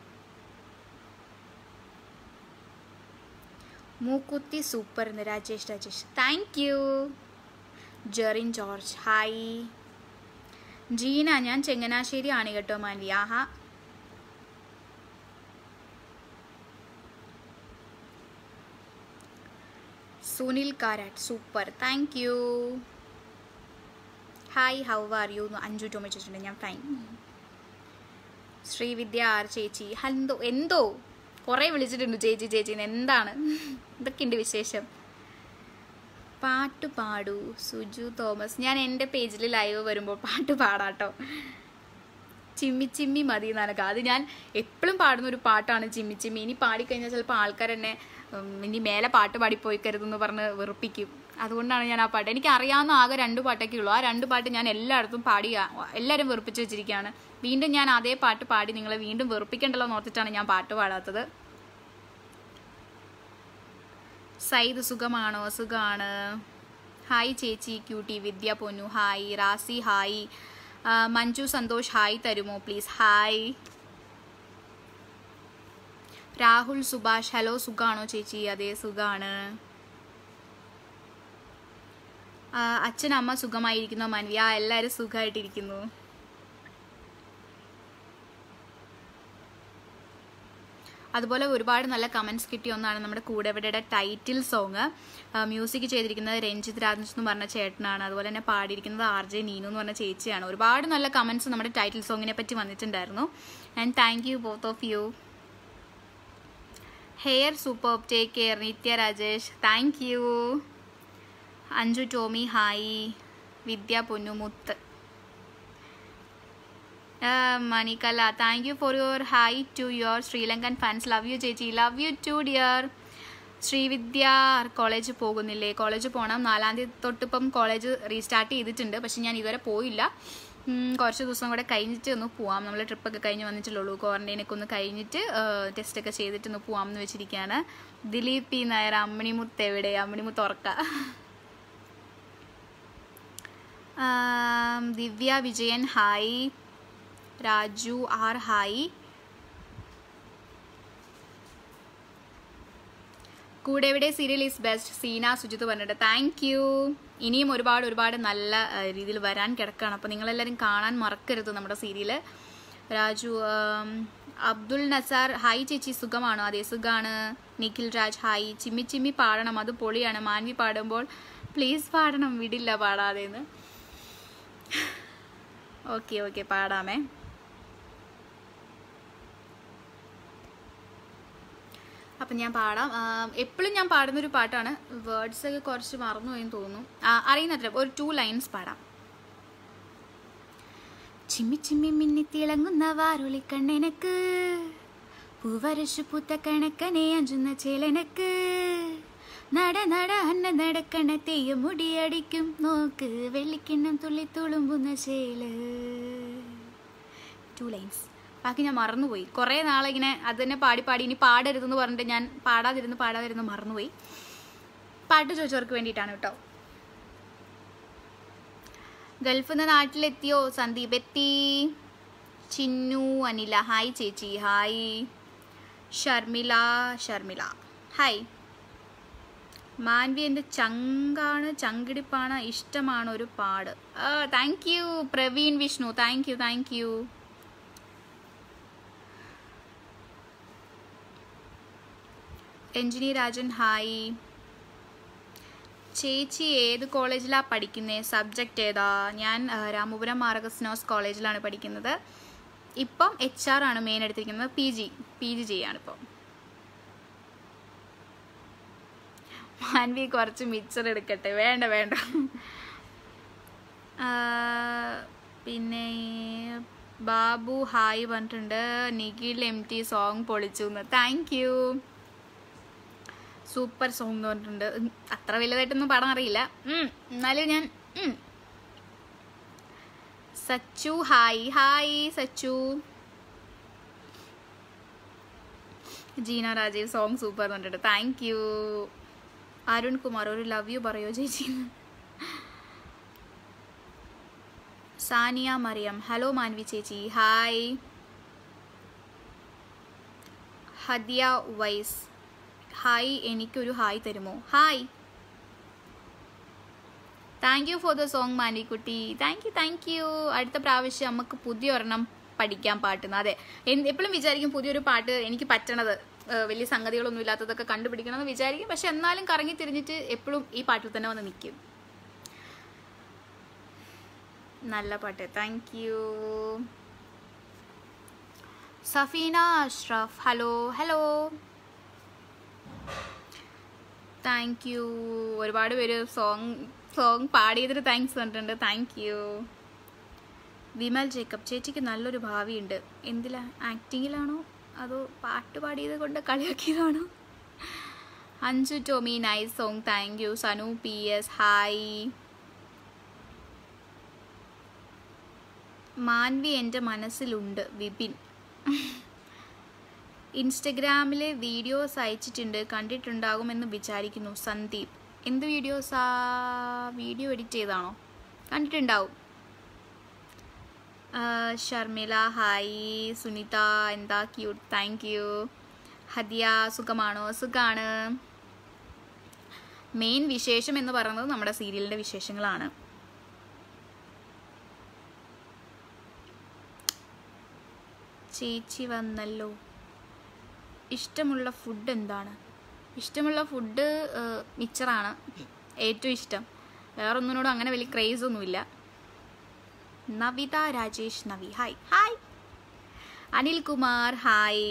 മൂക്കുത്തി സൂപ്പർ എന്ന് Rajesh Rajesh thank you Jerin George hi Jeena ഞാൻ ചെങ്ങനാശ്ശേരി ആണ് കേട്ടോ മാൻവി ആഹാ Sunil Karat super thank you hi how are you Anju Tomy ചോദിച്ചിട്ടുണ്ട് ഞാൻ ഫൈൻ ശ്രീവിദ്യ ആർ ചേച്ചി എന്തോ എന്തോ കുറേ വിളിച്ചിട്ടുണ്ട് ചേച്ചി ചേച്ചീനെ എന്താണ് ഇതൊക്കെയുണ്ട് വിശേഷം പാട്ട് പാടൂ സുജു തോമസ് ഞാൻ എൻ്റെ പേജിൽ ലൈവ് വരുമ്പോൾ പാട്ട് പാടാട്ടോ ചിമ്മി ചിമ്മി മതി എന്നനക്ക് അത് ഞാൻ എപ്പോഴും പാടുന്ന ഒരു പാട്ടാണ് ചിമ്മി ചിമ്മി ഇനി പാടിക്കഴിഞ്ഞാൽ ചിലപ്പോൾ ആൾക്കാർ എന്നെ ഉം, ഇനി മേലെ പാട്ട് പാടിപ്പോയി കരുതെന്ന് പറഞ്ഞ് വെറുപ്പിക്കും അതുകൊണ്ടാണ് ഞാൻ ആ പാട്ട് എനിക്ക് അറിയാവുന്ന ആകെ രണ്ട് പാട്ടൊക്കെ ഉള്ളൂ ആ രണ്ട് പാട്ട് ഞാൻ എല്ലായിടത്തും പാടി എല്ലാവരും വെറുപ്പിച്ച് വെച്ചിരിക്കുകയാണ് വീണ്ടും ഞാൻ അതേ പാട്ട് പാടി നിങ്ങളെ വീണ്ടും വെറുപ്പിക്കണ്ടല്ലോ എന്ന് ഓർത്തിട്ടാണ് ഞാൻ പാട്ട് പാടാത്തത് സൈദ് സുഖമാണോ സുഖമാണ് ഹായ് ചേച്ചി ക്യൂട്ടി വിദ്യ പൊന്നു ഹായ് റാസി ഹായ് ആ, മഞ്ജു സന്തോഷ് ഹായ് തരുമോ please hi Rahul Subhash hello സുഖാണോ ചേച്ചി അതെ സുഖാണ് ആ, അച്ഛൻ അമ്മ സുഖമായിരിക്കുന്നോ മൻവി ആ എല്ലാവരും സുഖമായിട്ടിരിക്കുന്നു അതുപോലെ ഒരുപാട് നല്ല കമൻസ് കിട്ടിയ ഒന്നാണ് നമ്മുടെ കൂടെവിടെയുടെ ടൈറ്റിൽ സോങ് മ്യൂസിക് ചെയ്തിരിക്കുന്നത് രഞ്ജിത് രാജ് എന്ന് പറഞ്ഞ ചേട്ടനാണ് അതുപോലെ തന്നെ പാടിയിരിക്കുന്നത് ആർ ജെ നീനു എന്ന് പറഞ്ഞ ചേച്ചിയാണ് ഒരുപാട് നല്ല കമൻസ് നമ്മുടെ ടൈറ്റിൽ സോങ്ങിനെ പറ്റി വന്നിട്ടുണ്ടായിരുന്നു and thank you both of you hair super take care Nithya Rajesh thank you Anju Tomy hi Vidya പൊന്നുമുത്ത് മണിക്കല thank you for your hi to your Sri Lankan fans love you ചേച്ചി love you too dear Srividya college പോകുന്നില്ലേ കോളേജ് പോകണം നാലാം തീയതി തൊട്ടിപ്പം കോളേജ് റീസ്റ്റാർട്ട് ചെയ്തിട്ടുണ്ട് പക്ഷെ ഞാൻ ഇതുവരെ പോയില്ല ഉം, കുറച്ച് ദിവസം കൂടെ കഴിഞ്ഞിട്ട് ഒന്ന് പോവാം നമ്മൾ ട്രിപ്പൊക്കെ കഴിഞ്ഞ് വന്നിട്ടുള്ളൂ ക്വാറന്റൈനൊക്കെ ഒന്ന് കഴിഞ്ഞിട്ട് ടെസ്റ്റൊക്കെ ചെയ്തിട്ട് ഒന്ന് പോവാം എന്ന് വെച്ചിരിക്കുകയാണ് ദിലീപ് പി നായർ അമ്മിണിമുത്ത് എവിടെ അമ്മിണിമുത്ത് ഉറക്ക ആം, Divya Vijayan hi Raju R hi Koodevide serial is best Seena Sujith പറഞ്ഞിട്ട് താങ്ക് യു ഇനിയും ഒരുപാട് ഒരുപാട് നല്ല രീതിയിൽ വരാൻ കിടക്കുകയാണ് അപ്പോൾ നിങ്ങളെല്ലാവരും കാണാൻ മറക്കരുത് നമ്മുടെ സീരിയല് രാജു ആം, അബ്ദുൾ നസാർ ഹായ് ചേച്ചി സുഖമാണോ അതെ സുഖമാണ് നിഖിൽ രാജ് ഹായ് ചിമ്മി ചിമ്മി പാടണം അത് പൊളിയാണ് മാൻവി പാടുമ്പോൾ പ്ലീസ് പാടണം വിടില്ല പാടാതെന്ന് ഓക്കെ ഓക്കെ പാടാമേ അപ്പം ഞാൻ പാടാം എപ്പോഴും ഞാൻ പാടുന്നൊരു പാട്ടാണ് വേർഡ്സ് ഒക്കെ കുറച്ച് മറന്നുപോയെന്ന് തോന്നുന്നു ആ, അറിയുന്നത്ര ഒരു ടു ലൈൻസ് പാടാം ചിമ്മി ചിമ്മി മിന്നി തിളങ്ങുന്ന വാരുളിക്കണ്ണെനക്ക് പൂവരശു പൂത്ത കണക്കനെ അഞ്ചുന്ന ചേലനക്ക് നട നട അന്ന നടക്കണ തെയ്യം മുടിയടിക്കും നോക്ക് വെള്ളിക്കിണ്ണം തുള്ളി തുളുമ്പുന്ന ചേല് ടു ലൈൻസ് ബാക്കി ഞാൻ മറന്നുപോയി കുറേ നാളെ ഇങ്ങനെ അത് തന്നെ പാടി പാടി ഇനി പാടരുതെന്ന് പറഞ്ഞിട്ട് ഞാൻ പാടാതിരുന്ന് പാടാതിരുന്ന് മറന്നുപോയി പാട്ട് ചോദിച്ചവർക്ക് വേണ്ടിയിട്ടാണ് കേട്ടോ ഗൾഫിൽ നിന്ന് നാട്ടിലെത്തിയോ സന്ദീപ് എത്തി ചിന്നു അനില ഹായ് ചേച്ചി ഹായ് ഷർമിള ഷർമിള ഹായ് മാൻവി എൻ്റെ ചങ്കാണ് ചങ്കിടിപ്പാണ് ഇഷ്ടമാണ് ഒരു പാട് thank you Praveen Vishnu thank you thank you Ranjini Rajan hi ചേച്ചി ഏത് കോളേജിലാണ് പഠിക്കുന്നത് സബ്ജക്റ്റ് ഏതാ ഞാൻ ആ, രാമപുരം മാർഗസ്നോസ് കോളേജിലാണ് പഠിക്കുന്നത് ഇപ്പം എച്ച് ആർ ആണ് മെയിൻ എടുത്തിരിക്കുന്നത് പി ജി പി ജി ചെയ്യാണ് ഇപ്പം മാൻവി കുറച്ച് മിക്സർ എടുക്കട്ടെ വേണ്ട വേണ്ട ആ, പിന്നെ ബാബു ഹായ് പറഞ്ഞിട്ടുണ്ട് നിഖിൽ എം ടി സോങ് പൊളിച്ചു എന്ന് താങ്ക് യു സൂപ്പർ സോങ് എന്ന് പറഞ്ഞിട്ടുണ്ട് ഉം, അത്ര വലുതായിട്ടൊന്നും പാടാൻ അറിയില്ല ഉം, എന്നാലും ഞാൻ ഉം. Sachu hi hi Sachu Jeena Rajeev song super എന്ന് പറഞ്ഞിട്ടുണ്ട് താങ്ക് യു അരുൺ കുമാർ ഒരു ലവ് യു പറയോ ചേച്ചി സാനിയ മറിയം ഹലോ മാൻവി ചേച്ചി ഹായ് ഹദിയ വൈസ് ഹായ് എനിക്കൊരു ഹായ് തരുമോ hi thank you for the song മാനിക്കുട്ടി താങ്ക് യു താങ്ക് യു അടുത്ത പ്രാവശ്യം നമുക്ക് പുതിയ ഒരെണ്ണം പഠിക്കാൻ പാട്ടുന്ന അതെ എപ്പോഴും വിചാരിക്കും പുതിയൊരു പാട്ട് എനിക്ക് പറ്റണത് ഏഹ് വലിയ സംഗതികളൊന്നും ഇല്ലാത്തതൊക്കെ കണ്ടുപിടിക്കണമെന്ന് വിചാരിക്കും പക്ഷെ എന്നാലും കറങ്ങി തിരിഞ്ഞിട്ട് എപ്പോഴും ഈ പാട്ടിൽ തന്നെ വന്ന് നിൽക്കും നല്ല പാട്ട് thank you Safeena Ashraf hello hello thank you ഒരുപാട് പേര് സോങ് സോങ് പാടിയതിന് താങ്ക്സ് പറഞ്ഞിട്ടുണ്ട് താങ്ക് യു വിമൽ ജേക്കബ് ചേച്ചിക്ക് നല്ലൊരു ഭാവിയുണ്ട് എന്തിലാ ആക്ടിങ്ങിലാണോ അതോ പാട്ട് പാടിയത് കൊണ്ട് കളിയാക്കിയതാണോ Anju Tomy nice song thank you Sanu P S hi Manvi എൻ്റെ മനസ്സിലുണ്ട് വിപിൻ ഇൻസ്റ്റഗ്രാമിലെ വീഡിയോസ് അയച്ചിട്ടുണ്ട് കണ്ടിട്ടുണ്ടാകുമെന്ന് വിചാരിക്കുന്നു സന്ദീപ് എന്ത് വീഡിയോസാ വീഡിയോ എഡിറ്റ് ചെയ്താണോ കണ്ടിട്ടുണ്ടാവും ആ, ഷർമിള ഹായ് സുനിത എന്താ ക്യൂട്ട് താങ്ക് യു ഹദിയ സുഖമാണോ സുഖാണ് മെയിൻ വിശേഷം എന്ന് പറയുന്നത് നമ്മുടെ സീരിയലിൻ്റെ വിശേഷങ്ങളാണ് ചേച്ചി വന്നല്ലോ ഇഷ്ടമുള്ള ഫുഡ് എന്താണ് ഇഷ്ടമുള്ള ഫുഡ് മിച്ചറാണ് ഏറ്റവും ഇഷ്ടം വേറൊന്നിനോടും അങ്ങനെ വലിയ ക്രേസ് ഒന്നുമില്ല Navitha Rajesh Navi hi hi Anil Kumar hi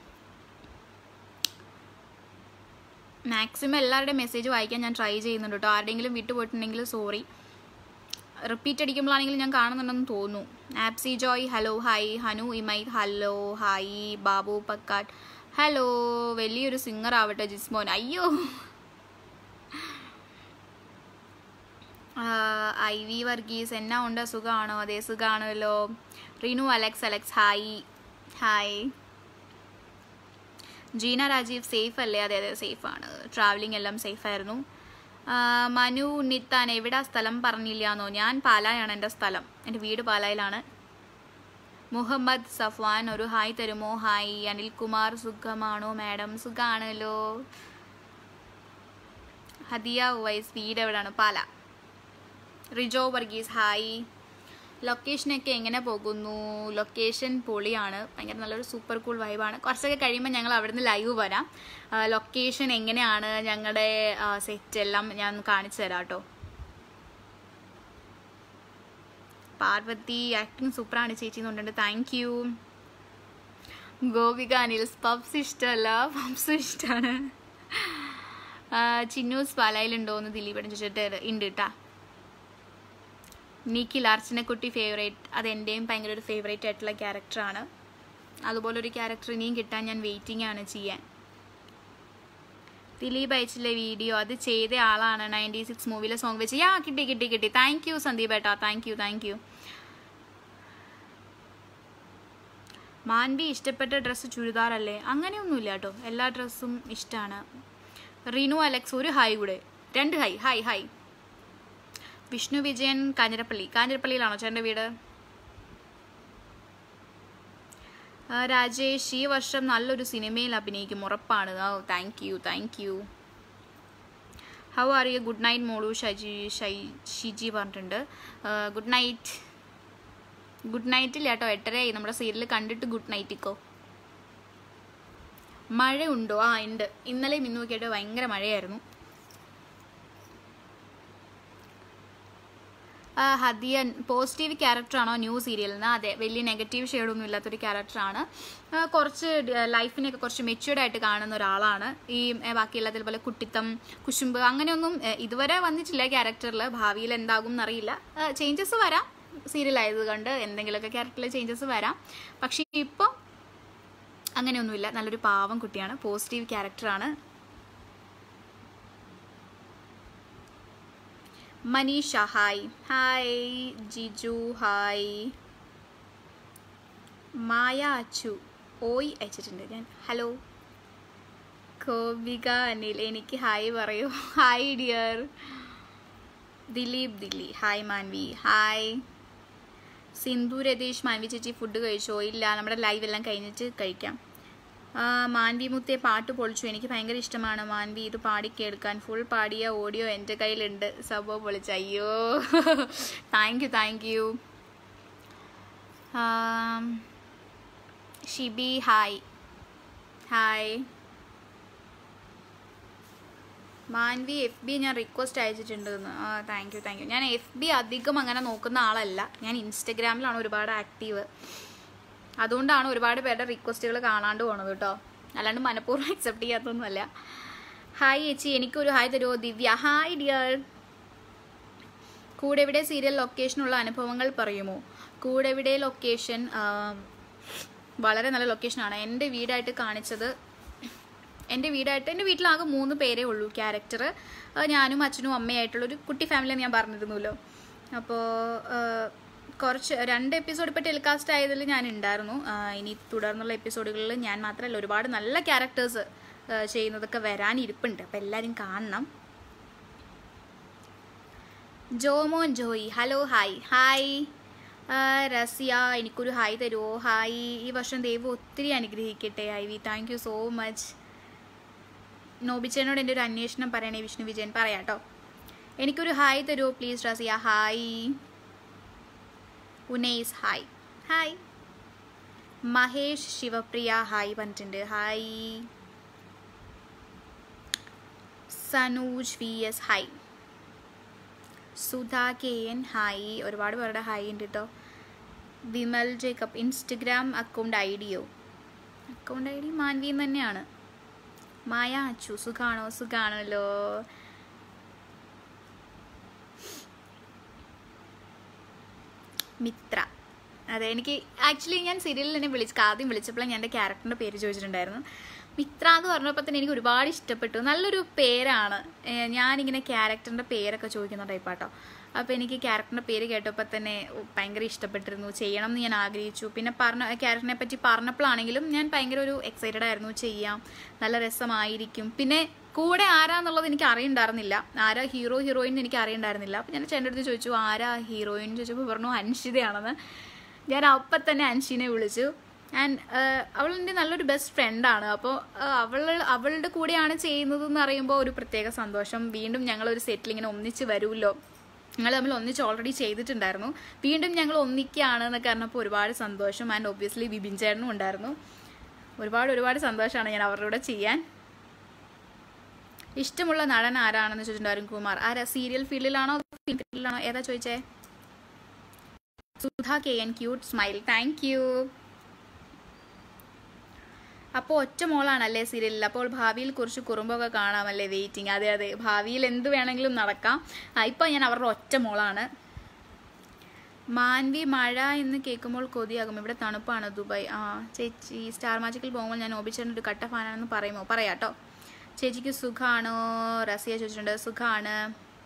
maximum എല്ലാവരുടെയും മെസ്സേജ് വായിക്കാൻ ഞാൻ ട്രൈ ചെയ്യുന്നുണ്ട് കേട്ടോ ആരുടെയെങ്കിലും വിട്ടുപോയിട്ടുണ്ടെങ്കിൽ സോറി റിപ്പീറ്റ് അടിക്കുമ്പോഴാണെങ്കിലും ഞാൻ കാണുന്നുണ്ടെന്ന് തോന്നുന്നു Apsi Joy hello hi Hanu ഇമൈ hello hi Babu Pakkat hello വലിയൊരു സിംഗർ ആവട്ടെ ജിസ്മോൻ അയ്യോ ഐ വി വർഗീസ് എന്നാ ഉണ്ട് സുഖമാണോ അതേ സുഖമാണല്ലോ Rinu Alex Alex hi hi Jeena Rajeev safe അല്ലേ അതെ അതെ സേഫ് ആണ് ട്രാവലിംഗ് എല്ലാം സേഫ് ആയിരുന്നു ആ, മനു ഉണ്ണിത്താൻ എവിടാ സ്ഥലം പറഞ്ഞില്ലാന്നോ ഞാൻ പാലായാണ് എൻ്റെ സ്ഥലം എൻ്റെ വീട് പാലായിലാണ് മുഹമ്മദ് സഫ്വാൻ ഒരു ഹായ് തരുമോ ഹായ് അനിൽകുമാർ സുഖമാണോ മാഡം സുഖാണല്ലോ ഹദിയ വൈസ് വീട് എവിടാണ് പാല റിജോ വർഗീസ് ഹായ് ലൊക്കേഷനൊക്കെ എങ്ങനെ പോകുന്നു ലൊക്കേഷൻ പൊളിയാണ് ഭയങ്കര നല്ലൊരു സൂപ്പർ കൂൾ വൈബാണ് കുറച്ചൊക്കെ കഴിയുമ്പോൾ ഞങ്ങൾ അവിടുന്ന് ലൈവ് വരാം ലൊക്കേഷൻ എങ്ങനെയാണ് ഞങ്ങളുടെ സെറ്റ് എല്ലാം ഞാൻ കാണിച്ചു തരാം കേട്ടോ പാർവതി ആക്ടിങ് സൂപ്പറാണ് ചേച്ചി എന്നുണ്ട് താങ്ക് യു ഗോപിക അനിൽസ് പബ്സ് ഇഷ്ടമല്ല പബ്സും ഇഷ്ടമാണ് ചിന്നൂസ് പാലായിലുണ്ടോ എന്ന് ദിലീപേട്ടൻ ചോദിച്ചിട്ട് ഉണ്ട് കേട്ടാ നിഖിൽ അർച്ചനക്കുട്ടി ഫേവറേറ്റ് അത് എൻ്റെയും ഭയങ്കര ഒരു ഫേവറേറ്റ് ആയിട്ടുള്ള ക്യാരക്ടറാണ് അതുപോലെ ഒരു ക്യാരക്ടർ ഇനിയും കിട്ടാൻ ഞാൻ വെയിറ്റിംഗ് ആണ് ചെയ്യാൻ ദിലീപ് അയച്ചിലെ വീഡിയോ അത് ചെയ്ത ആളാണ് നയൻറ്റി സിക്സ് മൂവിയിലെ സോങ് വെച്ച് യാ കിട്ടി കിട്ടി കിട്ടി താങ്ക് യു സന്ദീപ് ഏട്ടാ thank you thank you Manvi ഇഷ്ടപ്പെട്ട ഡ്രസ്സ് ചുരിദാറല്ലേ അങ്ങനെയൊന്നുമില്ല കേട്ടോ എല്ലാ ഡ്രസ്സും ഇഷ്ടമാണ് റിനു അലക്സ് ഒരു ഹായ് കൂടെ രണ്ട് hi hi hi Vishnu Vijayan Kanjirappally കാഞ്ഞിരപ്പള്ളിയിലാണോ ചേട്ടൻ്റെ വീട് ആ, രാജേഷ് ഈ വർഷം നല്ലൊരു സിനിമയിൽ അഭിനയിക്കും ഉറപ്പാണ് ഓ thank you thank you how are you good night മോളു ഷജി ഷൈ ഷിജി പറഞ്ഞിട്ടുണ്ട് ഗുഡ് നൈറ്റ് ഗുഡ് നൈറ്റില്ല കേട്ടോ എട്ടരയായി നമ്മുടെ സീരിയൽ കണ്ടിട്ട് ഗുഡ് നൈറ്റിക്കോ മഴ ഉണ്ടോ ആ ഉണ്ട് ഇന്നലെയും ഇന്നും ഒക്കെ ആയിട്ട് ഭയങ്കര മഴയായിരുന്നു ആ, ഹദിയൻ പോസിറ്റീവ് ക്യാരക്ടറാണോ ന്യൂ സീരിയലിൽ നിന്ന് അതെ വലിയ നെഗറ്റീവ് ഷെയ്ഡൊന്നും ഇല്ലാത്തൊരു ക്യാരക്ടറാണ് ആ, കുറച്ച് ഡ- ലൈഫിനെയൊക്കെ കുറച്ച് മെച്യൂർഡ് ആയിട്ട് കാണുന്ന ഒരാളാണ് ഈ ഏ, ബാക്കിയുള്ളതിൽ പോലെ കുട്ടിത്തം കുശുമ്പ് അങ്ങനെയൊന്നും ഏ, ഇതുവരെ വന്നിട്ടില്ല ക്യാരക്ടറിൽ ഭാവിയിൽ എന്താകും എന്നറിയില്ല ചേഞ്ചസ് വരാം സീരിയൽ ആയതുകൊണ്ട് എന്തെങ്കിലുമൊക്കെ ക്യാരക്ടറിൽ ചേഞ്ചസ് വരാം പക്ഷേ ഇപ്പോൾ അങ്ങനെയൊന്നുമില്ല നല്ലൊരു പാവം കുട്ടിയാണ് പോസിറ്റീവ് ക്യാരക്ടറാണ് Manisha hi hi Jiju hi Maya Achu ഓയ് അയച്ചിട്ടുണ്ട് ഞാൻ ഹലോ കോപിക അനിൽ എനിക്ക് ഹായ് പറയൂ hi dear Dileep Delhi hi Manvi hi Sindhu Ratheesh Manvi ചേച്ചി ഫുഡ് കഴിച്ചോ ഇല്ല നമ്മുടെ ലൈവ് എല്ലാം കഴിഞ്ഞിട്ട് കഴിക്കാം ആ, മാൻവി മുത്തേ പാട്ട് പൊളിച്ചു എനിക്ക് ഭയങ്കര ഇഷ്ടമാണ് മാൻവി ഇത് പാടി കേൾക്കാൻ ഫുൾ പാടിയ ഓഡിയോ എൻ്റെ കയ്യിലുണ്ട് സംഭവം പൊളിച്ചു അയ്യോ thank you thank you Shibi hi hi Manvi F B ഞാൻ റിക്വസ്റ്റ് അയച്ചിട്ടുണ്ട് ആ താങ്ക് യു താങ്ക് യു ഞാൻ എഫ് ബി അധികം അങ്ങനെ നോക്കുന്ന ആളല്ല ഞാൻ ഇൻസ്റ്റഗ്രാമിലാണ് ഒരുപാട് ആക്റ്റീവ് അതുകൊണ്ടാണ് ഒരുപാട് പേരുടെ റിക്വസ്റ്റുകൾ കാണാണ്ട് പോണത് കേട്ടോ അല്ലാണ്ട് മനഃപൂർവ്വം അക്സെപ്റ്റ് ചെയ്യാത്തൊന്നുമല്ല ഹായ് ചേച്ചി എനിക്കൊരു ഹായ് തരുമോ Divya hi dear Koodevide serial ലൊക്കേഷനുള്ള അനുഭവങ്ങൾ പറയുമോ കൂടെവിടെ ലൊക്കേഷൻ വളരെ നല്ല ലൊക്കേഷനാണ് എൻ്റെ വീടായിട്ട് കാണിച്ചത് എൻ്റെ വീടായിട്ട് എൻ്റെ വീട്ടിലാകെ മൂന്ന് പേരേ ഉള്ളൂ ക്യാരക്ടർ ഞാനും അച്ഛനും അമ്മയായിട്ടുള്ളൊരു കുട്ടി ഫാമിലി ഞാൻ പറഞ്ഞിരുന്നല്ലോ അപ്പോൾ കുറച്ച് രണ്ട് എപ്പിസോഡ് ഇപ്പോൾ ടെലികാസ്റ്റ് ആയതിൽ ഞാൻ ഉണ്ടായിരുന്നു ആ, ഇനി തുടർന്നുള്ള എപ്പിസോഡുകളിൽ ഞാൻ മാത്രമല്ല ഒരുപാട് നല്ല ക്യാരക്ടേഴ്സ് ചെയ്യുന്നതൊക്കെ വരാനിരിപ്പുണ്ട് അപ്പോൾ എല്ലാവരും കാണണം Jomon Joy hello hi hi ആ, റസിയ എനിക്കൊരു ഹായ് തരുമോ ഹായ് ഈ വർഷം ദൈവം ഒത്തിരി അനുഗ്രഹിക്കട്ടെ I V thank you so much നോബിച്ചേനോട് എൻ്റെ ഒരു അന്വേഷണം പറയണേ വിഷ്ണു വിജയൻ പറയാട്ടോ എനിക്കൊരു ഹായ് തരുമോ please Raziya hi Unais hi hi Mahesh Sivapriya hi പറഞ്ഞിട്ടുണ്ട് hi Sanooj V S hi Sudha K N hi ഒരുപാട് പേരുടെ ഹായ് ഉണ്ട് കേട്ടോ Vimal Jacob Instagram account I ഡിയോ അക്കൗണ്ട് ഐ ഡി മാൻവി തന്നെയാണ് മായ അച്ചു സുഖാണോ സുഖാണല്ലോ മിത്ര അതെ എനിക്ക് ആക്ച്വലി ഞാൻ സീരിയലിൽ എന്നെ വിളിച്ച് ആദ്യം വിളിച്ചപ്പോൾ ഞാൻ എൻ്റെ ക്യാരക്ടറിൻ്റെ പേര് ചോദിച്ചിട്ടുണ്ടായിരുന്നു മിത്ര എന്ന് പറഞ്ഞപ്പോൾ തന്നെ എനിക്ക് ഒരുപാട് ഇഷ്ടപ്പെട്ടു നല്ലൊരു പേരാണ് ഏഹ് ഞാനിങ്ങനെ ക്യാരക്ടറിൻ്റെ പേരൊക്കെ ചോദിക്കുന്ന ടൈപ്പാട്ടോ അപ്പോൾ എനിക്ക് ക്യാരക്ടറിൻ്റെ പേര് കേട്ടപ്പോൾ തന്നെ ഭയങ്കര ഇഷ്ടപ്പെട്ടിരുന്നു ചെയ്യണം എന്ന് ഞാൻ ആഗ്രഹിച്ചു പിന്നെ പറഞ്ഞ ക്യാരക്ടറിനെ പറ്റി പറഞ്ഞപ്പോഴാണെങ്കിലും ഞാൻ ഭയങ്കര ഒരു എക്സൈറ്റഡ് ആയിരുന്നു ചെയ്യാം നല്ല രസമായിരിക്കും പിന്നെ കൂടെ ആരാന്നുള്ളത് എനിക്ക് അറിയണ്ടായിരുന്നില്ല ആരാ ഹീറോ ഹീറോയിൻ എനിക്ക് അറിയണ്ടായിരുന്നില്ല അപ്പോൾ ഞാൻ ചേട്ടൻ്റെ അടുത്ത് ചോദിച്ചു ആരാ ഹീറോയിൻ ചോദിച്ചപ്പോൾ പറഞ്ഞു അൻഷിതയാണെന്ന് ഞാൻ അപ്പം തന്നെ അൻഷിനെ വിളിച്ചു ആൻഡ് അവളെൻ്റെ നല്ലൊരു ബെസ്റ്റ് ഫ്രണ്ടാണ് അപ്പോൾ അവൾ അവളുടെ കൂടെയാണ് ചെയ്യുന്നതെന്ന് അറിയുമ്പോൾ ഒരു പ്രത്യേക സന്തോഷം വീണ്ടും ഞങ്ങളൊരു സെറ്റിൽ ഇങ്ങനെ ഒന്നിച്ച് വരുമല്ലോ ഞങ്ങൾ തമ്മിൽ ഒന്നിച്ച് ഓൾറെഡി ചെയ്തിട്ടുണ്ടായിരുന്നു വീണ്ടും ഞങ്ങൾ ഒന്നിക്കുകയാണ് എന്നൊക്കെ പറഞ്ഞപ്പോൾ ഒരുപാട് സന്തോഷം ആൻഡ് ഒബ്വിയസ്ലി ബിബിൻ ചേട്ടനും ഉണ്ടായിരുന്നു ഒരുപാട് ഒരുപാട് സന്തോഷമാണ് ഞാൻ അവരുടെ കൂടെ ചെയ്യാൻ ഇഷ്ടമുള്ള നടൻ ആരാണെന്ന് ചോദിച്ചിട്ടുണ്ടായിരുന്നു കുമാർ ആരാ സീരിയൽ ഫീൽഡിലാണോ ഫിലിം ഫീൽഡിലാണോ ഏതാ ചോദിച്ചേ Sudha K N cute smile thank you അപ്പോൾ ഒറ്റ മോളാണല്ലേ സീരിയലിൽ അപ്പോൾ ഭാവിയിൽ കുറച്ച് കുറുമ്പൊക്കെ കാണാമല്ലേ വെയിറ്റിംഗ് അതെ അതെ ഭാവിയിൽ എന്ത് വേണമെങ്കിലും നടക്കാം ആ, ഇപ്പോൾ ഞാൻ അവരുടെ ഒറ്റ മോളാണ് മാൻവി മഴ എന്ന് കേൾക്കുമ്പോൾ കൊതിയാകും ഇവിടെ തണുപ്പാണ് ദുബായ് ആ ചേച്ചി സ്റ്റാർ മാജിക്കിൽ പോകുമ്പോൾ ഞാൻ ഓബിച്ചേട്ടൻ ഒരു കട്ട ഫാനാണെന്ന് പറയുമോ പറയാട്ടോ ചേച്ചിക്ക് സുഖാണോ റസിയ ചോദിച്ചിട്ടുണ്ട് സുഖാണ്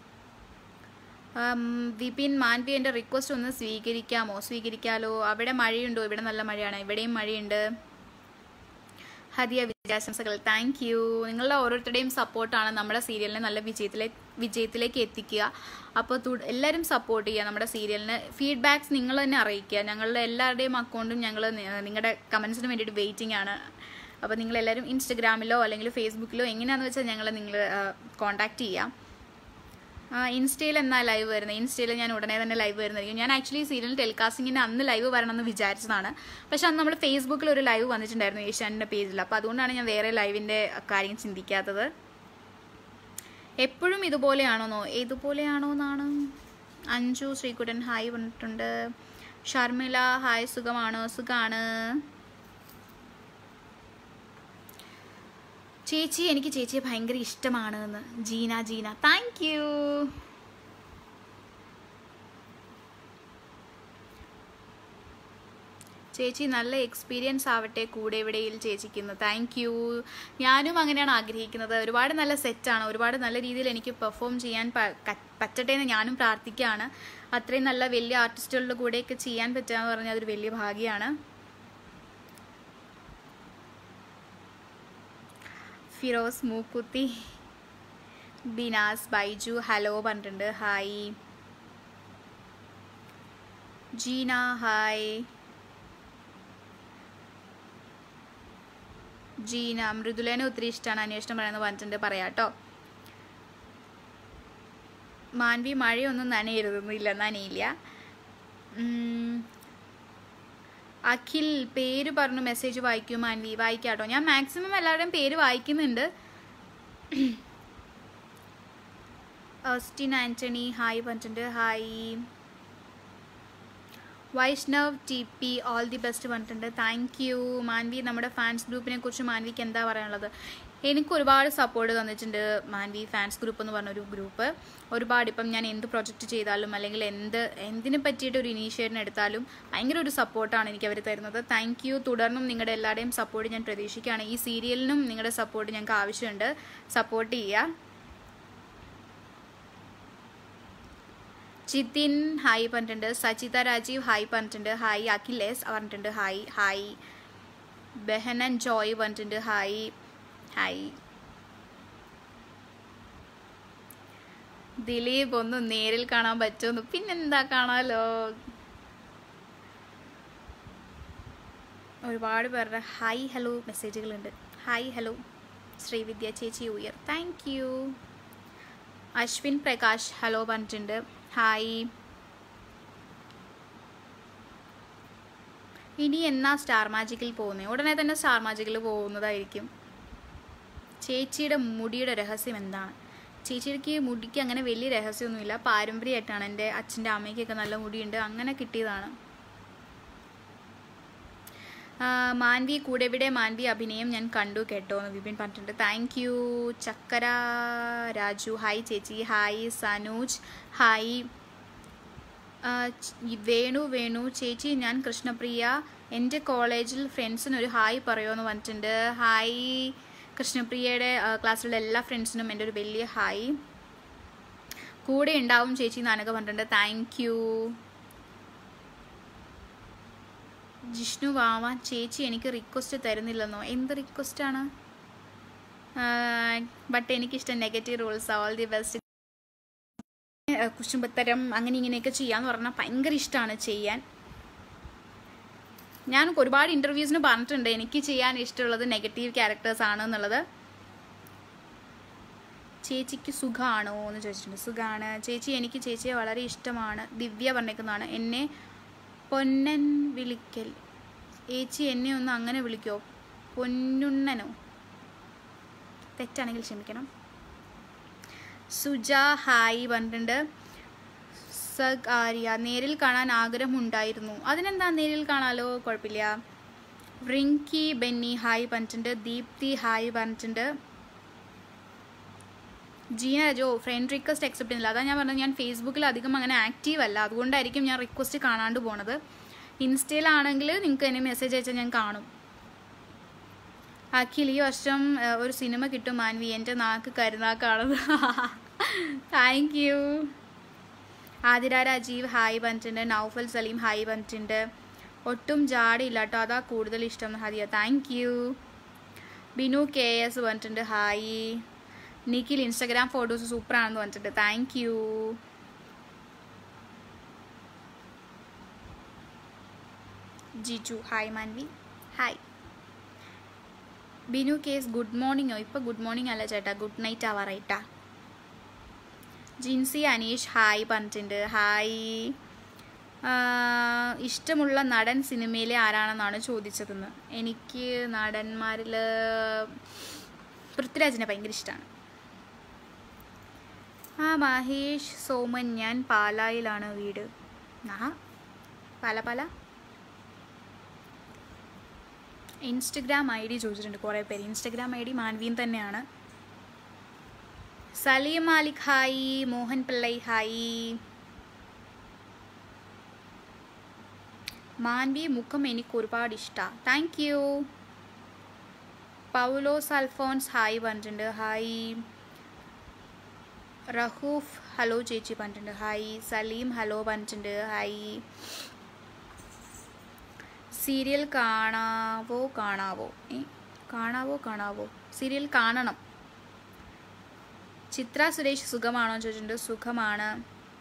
ഉം, വിപിൻ മാൻവി എൻ്റെ റിക്വസ്റ്റ് ഒന്ന് സ്വീകരിക്കാമോ സ്വീകരിക്കാലോ അവിടെ മഴയുണ്ടോ ഇവിടെ നല്ല മഴയാണ് ഇവിടെയും മഴയുണ്ട് ഹദിയ വിജയാശംസകൾ താങ്ക് യു നിങ്ങളുടെ ഓരോരുത്തരുടെയും സപ്പോർട്ടാണ് നമ്മുടെ സീരിയലിനെ നല്ല വിജയത്തിലേക്ക് വിജയത്തിലേക്ക് എത്തിക്കുക അപ്പോൾ തു- എല്ലാവരും സപ്പോർട്ട് ചെയ്യുക നമ്മുടെ സീരിയലിന് ഫീഡ്ബാക്സ് നിങ്ങൾ തന്നെ അറിയിക്കുക ഞങ്ങളുടെ എല്ലാവരുടെയും അക്കൗണ്ടും ഞങ്ങൾ നിങ്ങളുടെ കമൻസിന് വേണ്ടിയിട്ട് വെയിറ്റിംഗ് ആണ് അപ്പോൾ നിങ്ങളെല്ലാവരും ഇൻസ്റ്റഗ്രാമിലോ അല്ലെങ്കിൽ ഫേസ്ബുക്കിലോ എങ്ങനെയാണെന്ന് വെച്ചാൽ ഞങ്ങളെ നിങ്ങൾ കോൺടാക്റ്റ് ചെയ്യാം ആ, ഇൻസ്റ്റയിൽ എന്നാ ലൈവ് വരുന്നത് ഇൻസ്റ്റയിൽ ഞാൻ ഉടനെ തന്നെ ലൈവ് വരുന്നതായിരിക്കും ഞാൻ ആക്ച്വലി സീരിയൽ ടെലികാസ്റ്റിങ്ങിന് അന്ന് ലൈവ് വരണമെന്ന് വിചാരിച്ചതാണ് പക്ഷെ അന്ന് നമ്മൾ ഫേസ്ബുക്കിൽ ഒരു ലൈവ് വന്നിട്ടുണ്ടായിരുന്നു ഏഷ്യാനിൻ്റെ പേജിൽ അപ്പോൾ അതുകൊണ്ടാണ് ഞാൻ വേറെ ലൈവിൻ്റെ കാര്യം ചിന്തിക്കാത്തത് എപ്പോഴും ഇതുപോലെയാണോന്നോ ഇതുപോലെയാണോ എന്നാണ് അഞ്ജു ശ്രീകുട്ടൻ ഹായ് പറഞ്ഞിട്ടുണ്ട് ഷർമിള ഹായ് സുഖമാണോ സുഖാണ് ചേച്ചി എനിക്ക് ചേച്ചിയെ ഭയങ്കര ഇഷ്ടമാണ് എന്ന് ജീന ജീന താങ്ക് യു ചേച്ചി നല്ല എക്സ്പീരിയൻസ് ആവട്ടെ കൂടെ ഇവിടെയിൽ ചേച്ചിക്കുന്നു താങ്ക് യു ഞാനും അങ്ങനെയാണ് ആഗ്രഹിക്കുന്നത് ഒരുപാട് നല്ല സെറ്റാണ് ഒരുപാട് നല്ല രീതിയിൽ എനിക്ക് പെർഫോം ചെയ്യാൻ പ- ക- പറ്റട്ടെ എന്ന് ഞാനും പ്രാർത്ഥിക്കുകയാണ് അത്രയും നല്ല വലിയ ആർട്ടിസ്റ്റുകളുടെ കൂടെയൊക്കെ ചെയ്യാൻ പറ്റുക എന്ന് പറഞ്ഞാൽ അതൊരു വലിയ ഭാഗ്യമാണ് ഫിറോസ് മൂക്കുത്തി ബിനാസ് ബൈജു ഹലോ പറഞ്ഞിട്ടുണ്ട് ഹായ് ജീന ഹായ് ജീന മൃദുലേനെ ഒത്തിരി ഇഷ്ടമാണ് അന്വേഷണം പറയുന്നത് പറഞ്ഞിട്ടുണ്ട് പറയാട്ടോ മാൻവി മഴയൊന്നും നനയരുതൊന്നുമില്ല നനയില്ല ഉം. അഖിൽ പേര് പറഞ്ഞു മെസ്സേജ് വായിക്കും മാൻവി വായിക്കാട്ടോ ഞാൻ മാക്സിമം എല്ലാവരുടെയും പേര് വായിക്കുന്നുണ്ട് ഓസ്റ്റിൻ ആന്റണി ഹായ് പറഞ്ഞിട്ടുണ്ട് hi Vaishnav T P all the best പറഞ്ഞിട്ടുണ്ട് താങ്ക് യു മാൻവി നമ്മുടെ ഫാൻസ് ഗ്രൂപ്പിനെ കുറിച്ച് മാൻവിക്ക് എന്താ പറയാനുള്ളത് എനിക്ക് ഒരുപാട് സപ്പോർട്ട് തന്നിട്ടുണ്ട് മാൻവി ഫാൻസ് ഗ്രൂപ്പ് എന്ന് പറഞ്ഞൊരു ഗ്രൂപ്പ് ഒരുപാട് ഇപ്പം ഞാൻ എന്ത് പ്രൊജക്റ്റ് ചെയ്താലും അല്ലെങ്കിൽ എന്ത് എന്തിനെ പറ്റിയിട്ട് ഒരു ഇനീഷ്യേറ്റീവ് എടുത്താലും ഭയങ്കര ഒരു സപ്പോർട്ടാണ് എനിക്ക് അവർ തരുന്നത് താങ്ക് യു തുടർന്നും നിങ്ങളുടെ എല്ലാവരുടെയും സപ്പോർട്ട് ഞാൻ പ്രതീക്ഷിക്കുകയാണ് ഈ സീരിയലിനും നിങ്ങളുടെ സപ്പോർട്ട് ഞങ്ങൾക്ക് ആവശ്യമുണ്ട് സപ്പോർട്ട് ചെയ്യുക ജിതിൻ ഹായ് പറഞ്ഞിട്ടുണ്ട് സജിത രാജീവ് ഹായ് പറഞ്ഞിട്ടുണ്ട് ഹായ് അഖിലേസ് പറഞ്ഞിട്ടുണ്ട് ഹായ് ഹായ് ബെഹനൻ ജോയ് പറഞ്ഞിട്ടുണ്ട് ഹായ് ഹായ് ദിലീപ് ഒന്ന് നേരിൽ കാണാൻ പറ്റുമെന്ന് പിന്നെന്താ കാണാലോ ഒരുപാട് പേരുടെ ഹായ് ഹലോ മെസ്സേജുകളുണ്ട് ഹായ് ഹലോ ശ്രീവിദ്യ ചേച്ചി your thank you Ashwin Prakash hello പറഞ്ഞിട്ടുണ്ട് ഹായ് ഇനി എന്നാ സ്റ്റാർ മാജിക്കിൽ പോകുന്നത് ഉടനെ തന്നെ സ്റ്റാർ മാജിക്കിൽ പോകുന്നതായിരിക്കും ചേച്ചിയുടെ മുടിയുടെ രഹസ്യം എന്താണ് ചേച്ചിക്ക് മുടിക്ക് അങ്ങനെ വലിയ രഹസ്യമൊന്നുമില്ല പാരമ്പര്യമായിട്ടാണ് എൻ്റെ അച്ഛൻ്റെ അമ്മയ്ക്കൊക്കെ നല്ല മുടിയുണ്ട് അങ്ങനെ കിട്ടിയതാണ് ആ, മാൻവി കൂടെവിടെ മാൻവി അഭിനയം ഞാൻ കണ്ടു കേട്ടോ എന്ന് വിപിൻ പറഞ്ഞിട്ടുണ്ട് താങ്ക് യു ചക്കര രാജു ഹായ് ചേച്ചി ഹായ് സനൂജ് ഹായ് ആ, ച്- വേണു വേണു ചേച്ചി ഞാൻ കൃഷ്ണപ്രിയ എൻ്റെ കോളേജിൽ ഫ്രണ്ട്സിന് ഒരു ഹായ് പറയുമെന്ന് പറഞ്ഞിട്ടുണ്ട് ഹായ് കൃഷ്ണപ്രിയയുടെ ആ, ക്ലാസ്സിലുള്ള എല്ലാ ഫ്രണ്ട്സിനും എൻ്റെ ഒരു വലിയ ഹായ് കൂടെ ഉണ്ടാവും ചേച്ചി നാനക പറഞ്ഞിട്ടുണ്ട് താങ്ക് യു ജിഷ്ണു വാവാൻ ചേച്ചി എനിക്ക് റിക്വസ്റ്റ് തരുന്നില്ലെന്നോ എന്ത് റിക്വസ്റ്റാണ് ബട്ട് എനിക്കിഷ്ടം negative rules all the best കുശുമ്പത്തരം അങ്ങനെ ഇങ്ങനെയൊക്കെ ചെയ്യാന്ന് പറഞ്ഞാൽ ഭയങ്കര ഇഷ്ടമാണ് ചെയ്യാൻ ഞാൻ ഒരുപാട് ഇൻ്റർവ്യൂസിന് പറഞ്ഞിട്ടുണ്ട് എനിക്ക് ചെയ്യാൻ ഇഷ്ടമുള്ളത് നെഗറ്റീവ് ക്യാരക്ടേഴ്സ് ആണ് എന്നുള്ളത് ചേച്ചിക്ക് സുഖമാണോ എന്ന് ചോദിച്ചിട്ടുണ്ട് സുഖമാണ് ചേച്ചി എനിക്ക് ചേച്ചിയെ വളരെ ഇഷ്ടമാണ് ദിവ്യ പറഞ്ഞേക്കുന്നതാണ് എന്നെ പൊന്നൻ വിളിക്കൽ ചേച്ചി എന്നെ ഒന്ന് അങ്ങനെ വിളിക്കോ പൊന്നുണ്ണനോ തെറ്റാണെങ്കിൽ ക്ഷമിക്കണം സുജ ഹായ് പറഞ്ഞിട്ടുണ്ട് സഗ് ആര്യ നേരിൽ കാണാൻ ആഗ്രഹമുണ്ടായിരുന്നു അതിനെന്താ നേരിൽ കാണാലോ കുഴപ്പമില്ല റിങ്കി ബെന്നി ഹായ് പറഞ്ഞിട്ടുണ്ട് ദീപ്തി ഹായ് പറഞ്ഞിട്ടുണ്ട് Jeena Jo friend request accept ചെയ്യുന്നില്ല അതാ ഞാൻ പറഞ്ഞത് ഞാൻ ഫേസ്ബുക്കിൽ അധികം അങ്ങനെ ആക്റ്റീവ് അല്ല അതുകൊണ്ടായിരിക്കും ഞാൻ റിക്വസ്റ്റ് കാണാണ്ട് പോണത് ഇൻസ്റ്റയിലാണെങ്കിൽ നിങ്ങൾക്ക് എന്നെ മെസ്സേജ് അയച്ചാൽ ഞാൻ കാണും അഖിൽ ഈ വർഷം ഏഹ്, ഒരു സിനിമ കിട്ടും മാൻവി എൻ്റെ നാക്ക് കരുനാക്കാണത് thank you Athira Rajeev hi പറഞ്ഞിട്ടുണ്ട് നൗഫൽ സലീം ഹായ് പറഞ്ഞിട്ടുണ്ട് ഒട്ടും ജാടിയില്ല കേട്ടോ അതാ കൂടുതൽ ഇഷ്ടം Hadiya thank you Binu K S പറഞ്ഞിട്ടുണ്ട് ഹായ് നിഖിൽ ഇൻസ്റ്റാഗ്രാം ഫോട്ടോസ് സൂപ്പറാണെന്ന് പറഞ്ഞിട്ടുണ്ട് thank you Jiju hi Manvi hi Binu കേസ് ഗുഡ് മോർണിംഗോ ഇപ്പോൾ ഗുഡ് മോർണിംഗ് അല്ല ചേട്ടാ ഗുഡ് നൈറ്റ് ആവാറായിട്ടാ ജിൻസി അനീഷ് ഹായ് പറഞ്ഞിട്ടുണ്ട് ഹായ് ആ, ഇഷ്ടമുള്ള നടൻ സിനിമയിലെ ആരാണെന്നാണ് ചോദിച്ചതെന്ന് എനിക്ക് നടന്മാരിൽ പൃഥ്വിരാജിനെ ഭയങ്കര ഇഷ്ടമാണ് ആ മഹേഷ് സോമൻ ഞാൻ പാലായിലാണ് വീട് ആ Pala Pala Instagram I D ചോദിച്ചിട്ടുണ്ട് കുറേ പേര് ഇൻസ്റ്റഗ്രാം ഐ ഡി മാൻവീൻ തന്നെയാണ് സലീം മാലിക് ഹായ് മോഹൻ പിള്ളൈ ഹായ് മാൻവി മുഖം എനിക്ക് ഒരുപാട് ഇഷ്ടമാണ് thank you Paulose Alphonse hi പറഞ്ഞിട്ടുണ്ട് ഹായ് റഹൂഫ് ഹലോ ചേച്ചി പറഞ്ഞിട്ടുണ്ട് ഹായ് സലീം ഹലോ പറഞ്ഞിട്ടുണ്ട് ഹായ് സീരിയൽ കാണാവോ കാണാവോ ഏ കാണാവോ കാണാവോ സീരിയൽ കാണണം ചിത്ര സുരേഷ് സുഖമാണോ എന്ന് ചോദിച്ചിട്ടുണ്ട് സുഖമാണ്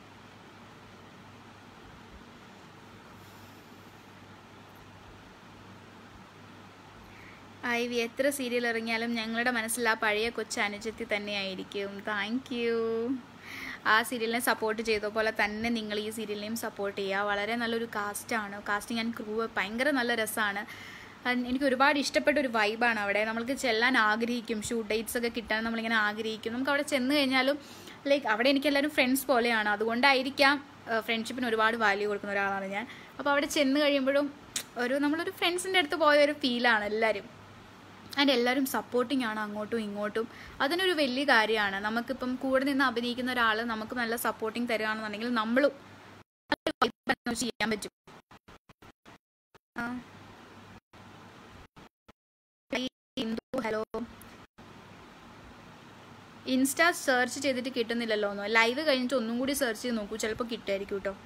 ഐ വി എത്ര സീരിയൽ ഇറങ്ങിയാലും ഞങ്ങളുടെ മനസ്സിൽ ആ പഴയ കൊച്ചു അനുജത്തി തന്നെയായിരിക്കും താങ്ക് യു ആ സീരിയലിനെ സപ്പോർട്ട് ചെയ്ത പോലെ തന്നെ നിങ്ങൾ ഈ സീരിയലിനെയും സപ്പോർട്ട് ചെയ്യുക വളരെ നല്ലൊരു കാസ്റ്റാണ് കാസ്റ്റിംഗ് ആൻഡ് ക്രൂ ഭയങ്കര നല്ല രസമാണ് എനിക്ക് ഒരുപാട് ഇഷ്ടപ്പെട്ട ഒരു വൈബാണ് അവിടെ നമ്മൾക്ക് ചെല്ലാൻ ആഗ്രഹിക്കും ഷൂട്ട് ഡേറ്റ്സ് ഒക്കെ കിട്ടാൻ നമ്മളിങ്ങനെ ആഗ്രഹിക്കും നമുക്ക് അവിടെ ചെന്ന് കഴിഞ്ഞാലും ലൈക്ക് അവിടെ എനിക്ക് എല്ലാവരും ഫ്രണ്ട്സ് പോലെയാണ് അതുകൊണ്ടായിരിക്കാം ഫ്രണ്ട്ഷിപ്പിന് ഒരുപാട് വാല്യൂ കൊടുക്കുന്ന ഒരാളാണ് ഞാൻ അപ്പോൾ അവിടെ ചെന്ന് കഴിയുമ്പോഴും ഒരു നമ്മളൊരു ഫ്രണ്ട്സിൻ്റെ അടുത്ത് പോയ ഒരു ഫീലാണ് എല്ലാവരും ആൻഡ് എല്ലാവരും സപ്പോർട്ടിങ് ആണ് അങ്ങോട്ടും ഇങ്ങോട്ടും അതിനൊരു വലിയ കാര്യമാണ് നമുക്കിപ്പം കൂടെ നിന്ന് അഭിനയിക്കുന്ന ഒരാൾ നമുക്ക് നല്ല സപ്പോർട്ടിങ് തരികയാണെന്നുണ്ടെങ്കിൽ നമ്മളും ചെയ്യാൻ പറ്റും ആ. ഹിന്ദു ഹലോ ഇൻസ്റ്റ സെർച്ച് ചെയ്തിട്ട് കിട്ടുന്നില്ലല്ലോ ഒന്നും ലൈവ് കഴിഞ്ഞിട്ട് ഒന്നും കൂടി സെർച്ച് ചെയ്ത് നോക്കൂ ചിലപ്പോൾ കിട്ടുമായിരിക്കും കേട്ടോ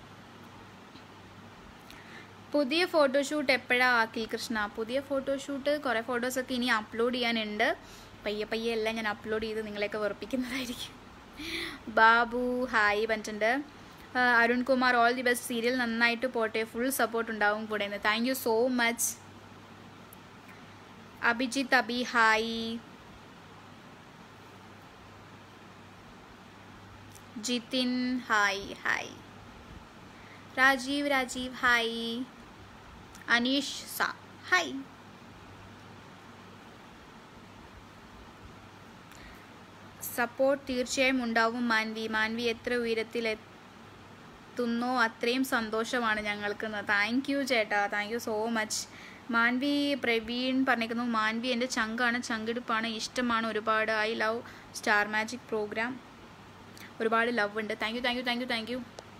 പുതിയ ഫോട്ടോഷൂട്ട് എപ്പോഴാണ് ആക്കിൽ കൃഷ്ണ പുതിയ ഫോട്ടോഷൂട്ട് കുറേ ഫോട്ടോസൊക്കെ ഇനി അപ്ലോഡ് ചെയ്യാനുണ്ട് പയ്യെ പയ്യെ എല്ലാം ഞാൻ അപ്ലോഡ് ചെയ്ത് നിങ്ങളെയൊക്കെ വെറുപ്പിക്കുന്നതായിരിക്കും ബാബു ഹായ് പറഞ്ഞിട്ടുണ്ട് ആ, Arun Kumar all the best serial നന്നായിട്ട് പോട്ടെ ഫുൾ സപ്പോർട്ട് ഉണ്ടാവും കൂടെ എന്ന് thank you so much Abhijith Abi hi Jithin hi hi Rajeev Rajeev hi Aneesh സ ഹായ് സപ്പോർട്ട് തീർച്ചയായും ഉണ്ടാവും മാൻവി മാൻവി എത്ര ഉയരത്തിൽ എത്തുന്നോ അത്രയും സന്തോഷമാണ് ഞങ്ങൾക്ക് താങ്ക് യു ചേട്ടാ thank you so much Manvi Praveen പറഞ്ഞിരിക്കുന്നു മാൻവി എൻ്റെ ചങ്കാണ് ചങ്കിടുപ്പാണ് ഇഷ്ടമാണ് ഒരുപാട് I love star magic program ഒരുപാട് ലവ് ഉണ്ട് thank you thank you thank you thank you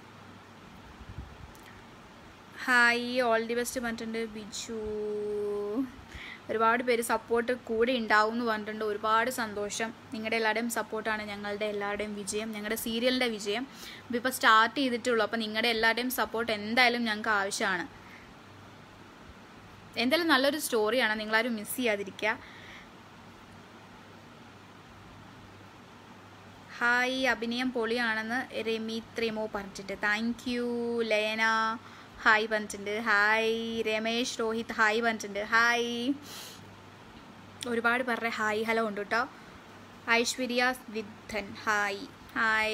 hi all the best പറഞ്ഞിട്ടുണ്ട് ബിജു ഒരുപാട് പേര് സപ്പോർട്ട് കൂടെ ഉണ്ടാവും എന്ന് പറഞ്ഞിട്ടുണ്ട് ഒരുപാട് സന്തോഷം നിങ്ങളുടെ എല്ലാവരുടെയും സപ്പോർട്ടാണ് ഞങ്ങളുടെ എല്ലാവരുടെയും വിജയം ഞങ്ങളുടെ സീരിയലിൻ്റെ വിജയം ഇപ്പോൾ സ്റ്റാർട്ട് ചെയ്തിട്ടുള്ളൂ അപ്പോൾ നിങ്ങളുടെ എല്ലാവരുടെയും സപ്പോർട്ട് എന്തായാലും ഞങ്ങൾക്ക് ആവശ്യമാണ് എന്തായാലും നല്ലൊരു സ്റ്റോറിയാണ് നിങ്ങളാരും മിസ് ചെയ്യാതിരിക്കുക ഹായ് അഭിനയം പൊളിയാണെന്ന് രമി ത്രിമോ പറഞ്ഞിട്ടുണ്ട് താങ്ക് യു ലയന ഹായ് പറഞ്ഞിട്ടുണ്ട് ഹായ് രമേശ് രോഹിത് ഹായ് പറഞ്ഞിട്ടുണ്ട് ഹായ് ഒരുപാട് പേരുടെ ഹായ് ഹലോ ഉണ്ട് കേട്ടോ ഐശ്വര്യ വിദ്ധൻ hi hi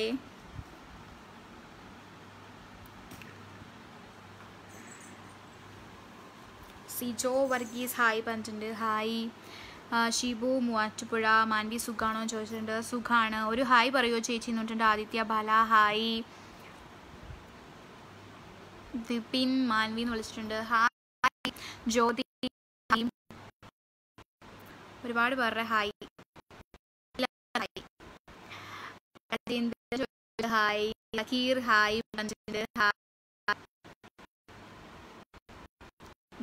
Sijo Varghese hi പറഞ്ഞിട്ടുണ്ട് ഹായ് ആ, ഷിബു മൂവാറ്റുപുഴ മാൻവി സുഖാണോ എന്ന് ചോദിച്ചിട്ടുണ്ട് സുഖാണ് ഒരു ഹായ് പറയുമോ ചേച്ചി എന്ന് പറഞ്ഞിട്ടുണ്ട് ആദിത്യ ബാല ഹായ് വിപിൻ മാൻവി എന്ന് വിളിച്ചിട്ടുണ്ട് ഹായ് ജ്യോതി ഹായ്. ഒരുപാട് പേരുടെ ഹായ് ഹായ് രതീന്ദ്ര ചോദിച്ചിട്ടുണ്ട് ഹായ് ലക്കീർ ഹായ് പറഞ്ഞിട്ടുണ്ട് hi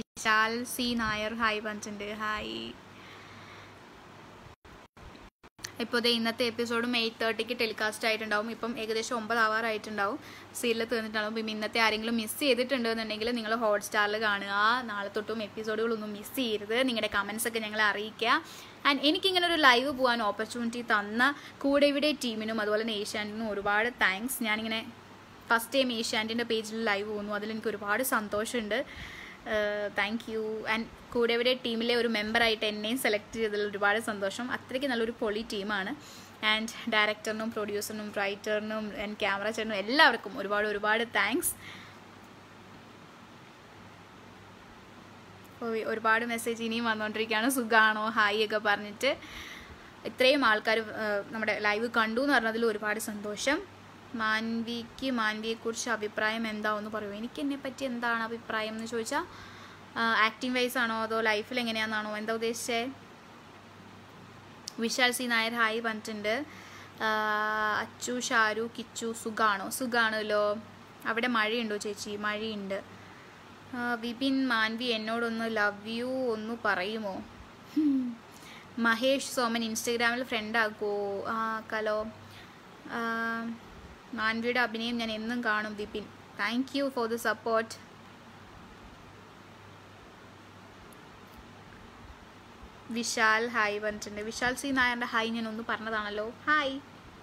Vishal C Nair hi പറഞ്ഞിട്ടുണ്ട് ഹായ് ഇപ്പോൾ ദേ ഇന്നത്തെ എപ്പിസോഡും എയ്റ്റ് തേർട്ടിക്ക് ടെലികാസ്റ്റ് ആയിട്ടുണ്ടാവും ഇപ്പം ഏകദേശം ഒമ്പത് ആവാറായിട്ടുണ്ടാവും സീരിയൽ തീർന്നിട്ടുണ്ടാവും ഇപ്പം ഇന്നത്തെ ആരെങ്കിലും മിസ് ചെയ്തിട്ടുണ്ടെന്നുണ്ടെങ്കിൽ നിങ്ങൾ ഹോട്ട്സ്റ്റാറിൽ കാണുക നാളെ തൊട്ടും എപ്പിസോഡുകളൊന്നും മിസ് ചെയ്യരുത് നിങ്ങളുടെ കമൻസ് ഒക്കെ ഞങ്ങളെ അറിയിക്കുക ആൻഡ് എനിക്കിങ്ങനെ ഒരു ലൈവ് പോകാൻ ഓപ്പർച്യൂണിറ്റി തന്ന കൂടെ ഇവിടെ ടീമിനും അതുപോലെ തന്നെ ഏഷ്യാനിനും ഒരുപാട് താങ്ക്സ് ഞാനിങ്ങനെ ഫസ്റ്റ് ടൈം ഏഷ്യാൻറ്റിൻ്റെ പേജിൽ ലൈവ് പോകുന്നു അതിൽ എനിക്ക് ഒരുപാട് സന്തോഷമുണ്ട് താങ്ക് യു ആൻഡ് കൂടെ ഇവിടെ ടീമിലെ ഒരു മെമ്പറായിട്ട് എന്നെയും സെലക്ട് ചെയ്തതിൽ ഒരുപാട് സന്തോഷം അത്രയ്ക്ക് നല്ലൊരു പൊളി ടീമാണ് ആൻഡ് ഡയറക്ടറിനും പ്രൊഡ്യൂസറിനും റൈറ്ററിനും ആൻഡ് ക്യാമറ ചേട്ടനും എല്ലാവർക്കും ഒരുപാട് ഒരുപാട് താങ്ക്സ് ഒരുപാട് മെസ്സേജ് ഇനിയും വന്നുകൊണ്ടിരിക്കുകയാണ് സുഖമാണോ ഹായ് ഒക്കെ പറഞ്ഞിട്ട് ഇത്രയും ആൾക്കാർ നമ്മുടെ ലൈവ് കണ്ടു എന്ന് പറഞ്ഞതിൽ ഒരുപാട് സന്തോഷം മാൻവിക്ക് മാൻവിയെക്കുറിച്ച് അഭിപ്രായം എന്താണെന്ന് പറയുമോ എനിക്ക് എന്നെ പറ്റി എന്താണ് അഭിപ്രായം എന്ന് ചോദിച്ചാൽ ആക്ടിങ് വൈസ് ആണോ അതോ ലൈഫിൽ എങ്ങനെയാണെന്നാണോ എന്താ ഉദ്ദേശിച്ചേ വിശാൽ സി നായർ ഹായ് പറഞ്ഞിട്ടുണ്ട് അച്ചു ഷാരു കിച്ചു സുഖാണോ സുഖാണല്ലോ അവിടെ മഴയുണ്ടോ ചേച്ചി മഴയുണ്ട് വിപിൻ മാൻവി എന്നോടൊന്ന് ലവ് യു ഒന്ന് പറയുമോ മഹേഷ് സോമൻ ഇൻസ്റ്റഗ്രാമിൽ ഫ്രണ്ട് ആക്കുമോ ആ കലോ മാൻവിയുടെ അഭിനയം ഞാൻ എന്നും കാണും Vipin thank you for the support Vishal hi പറഞ്ഞിട്ടുണ്ട് വിശാൽ സി നായരുടെ ഹായ് ഞാൻ ഒന്ന് പറഞ്ഞതാണല്ലോ hi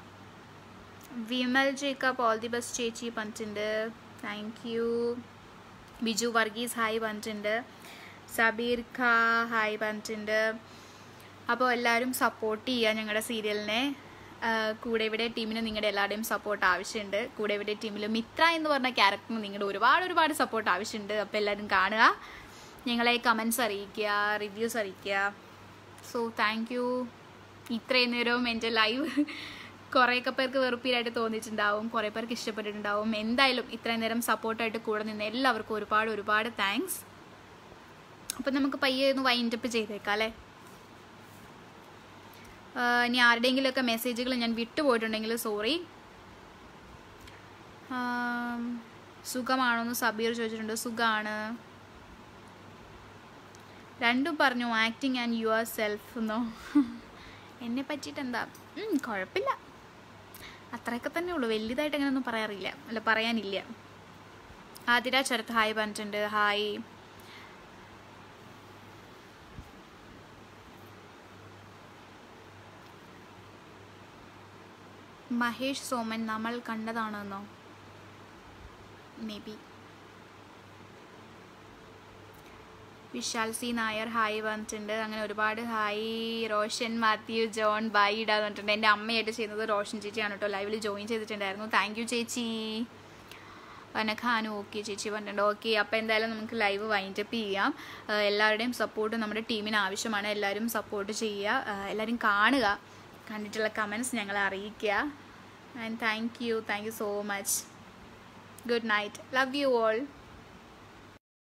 Vimal Jacob all the best ചേച്ചി പറഞ്ഞിട്ടുണ്ട് thank you Biju Varghese hi പറഞ്ഞിട്ടുണ്ട് സബീർ ഖാ ഹായ് പറഞ്ഞിട്ടുണ്ട് അപ്പോൾ എല്ലാവരും സപ്പോർട്ട് ചെയ്യുക ഞങ്ങളുടെ സീരിയലിനെ കൂടെ ഇവിടെ ടീമിന് നിങ്ങളുടെ എല്ലാവരുടെയും സപ്പോർട്ട് ആവശ്യമുണ്ട് കൂടെ ഇവിടെ ടീമിൽ മിത്ര എന്ന് പറഞ്ഞ ക്യാരക്ടറിന് നിങ്ങളുടെ ഒരുപാട് ഒരുപാട് സപ്പോർട്ട് ആവശ്യമുണ്ട് അപ്പോൾ എല്ലാവരും കാണുക ഞങ്ങളെ കമൻസ് അറിയിക്കുക റിവ്യൂസ് അറിയിക്കുക സോ താങ്ക് യു ഇത്രയും നേരവും എൻ്റെ ലൈവ് കുറേയൊക്കെ പേർക്ക് വെറുപ്പീരായിട്ട് തോന്നിയിട്ടുണ്ടാവും കുറേ പേർക്ക് ഇഷ്ടപ്പെട്ടിട്ടുണ്ടാവും എന്തായാലും ഇത്രയും നേരം സപ്പോർട്ടായിട്ട് കൂടെ നിന്ന് എല്ലാവർക്കും ഒരുപാട് ഒരുപാട് താങ്ക്സ് അപ്പം നമുക്ക് പയ്യെ ഒന്ന് വൈൻഡപ്പ് ചെയ്തേക്കാം അല്ലേ ഇനി ആരുടെയെങ്കിലുമൊക്കെ മെസ്സേജുകൾ ഞാൻ വിട്ടുപോയിട്ടുണ്ടെങ്കിൽ സോറി സുഖമാണോന്ന് സബീർ ചോദിച്ചിട്ടുണ്ട് സുഖമാണ് രണ്ടും പറഞ്ഞു ആക്ടിങ് ആൻഡ് യുവർ സെൽഫ് എന്നോ എന്നെ പറ്റിയിട്ട് എന്താ കുഴപ്പമില്ല അത്രയൊക്കെ തന്നെ ഉള്ളൂ വലുതായിട്ട് അങ്ങനെയൊന്നും പറയാറില്ല അല്ല പറയാനില്ല ആതിര ചരത്ത് ഹായ് പറഞ്ഞിട്ടുണ്ട് ഹായ് മഹേഷ് സോമൻ നമ്മൾ കണ്ടതാണെന്നോ may be Vishal C Nair hi വന്നിട്ടുണ്ട് അങ്ങനെ ഒരുപാട് hi Roshan Mathew John bye ഇടാൻ പറഞ്ഞിട്ടുണ്ട് എൻ്റെ അമ്മയായിട്ട് ചെയ്യുന്നത് റോഷൻ ചേച്ചിയാണ് കേട്ടോ ലൈവിൽ ജോയിൻ ചെയ്തിട്ടുണ്ടായിരുന്നു താങ്ക് യു ചേച്ചി വനഖാനു ഓക്കെ ചേച്ചി പറഞ്ഞിട്ടുണ്ട് ഓക്കെ അപ്പോൾ എന്തായാലും നമുക്ക് ലൈവ് വൈൻഡപ്പ് ചെയ്യാം എല്ലാവരുടെയും സപ്പോർട്ട് നമ്മുടെ ടീമിന് ആവശ്യമാണ് എല്ലാവരും സപ്പോർട്ട് ചെയ്യുക എല്ലാവരും കാണുക കണ്ടിട്ടുള്ള കമൻസ് ഞങ്ങളെ അറിയിക്കുക and thank you thank you so much good night love you all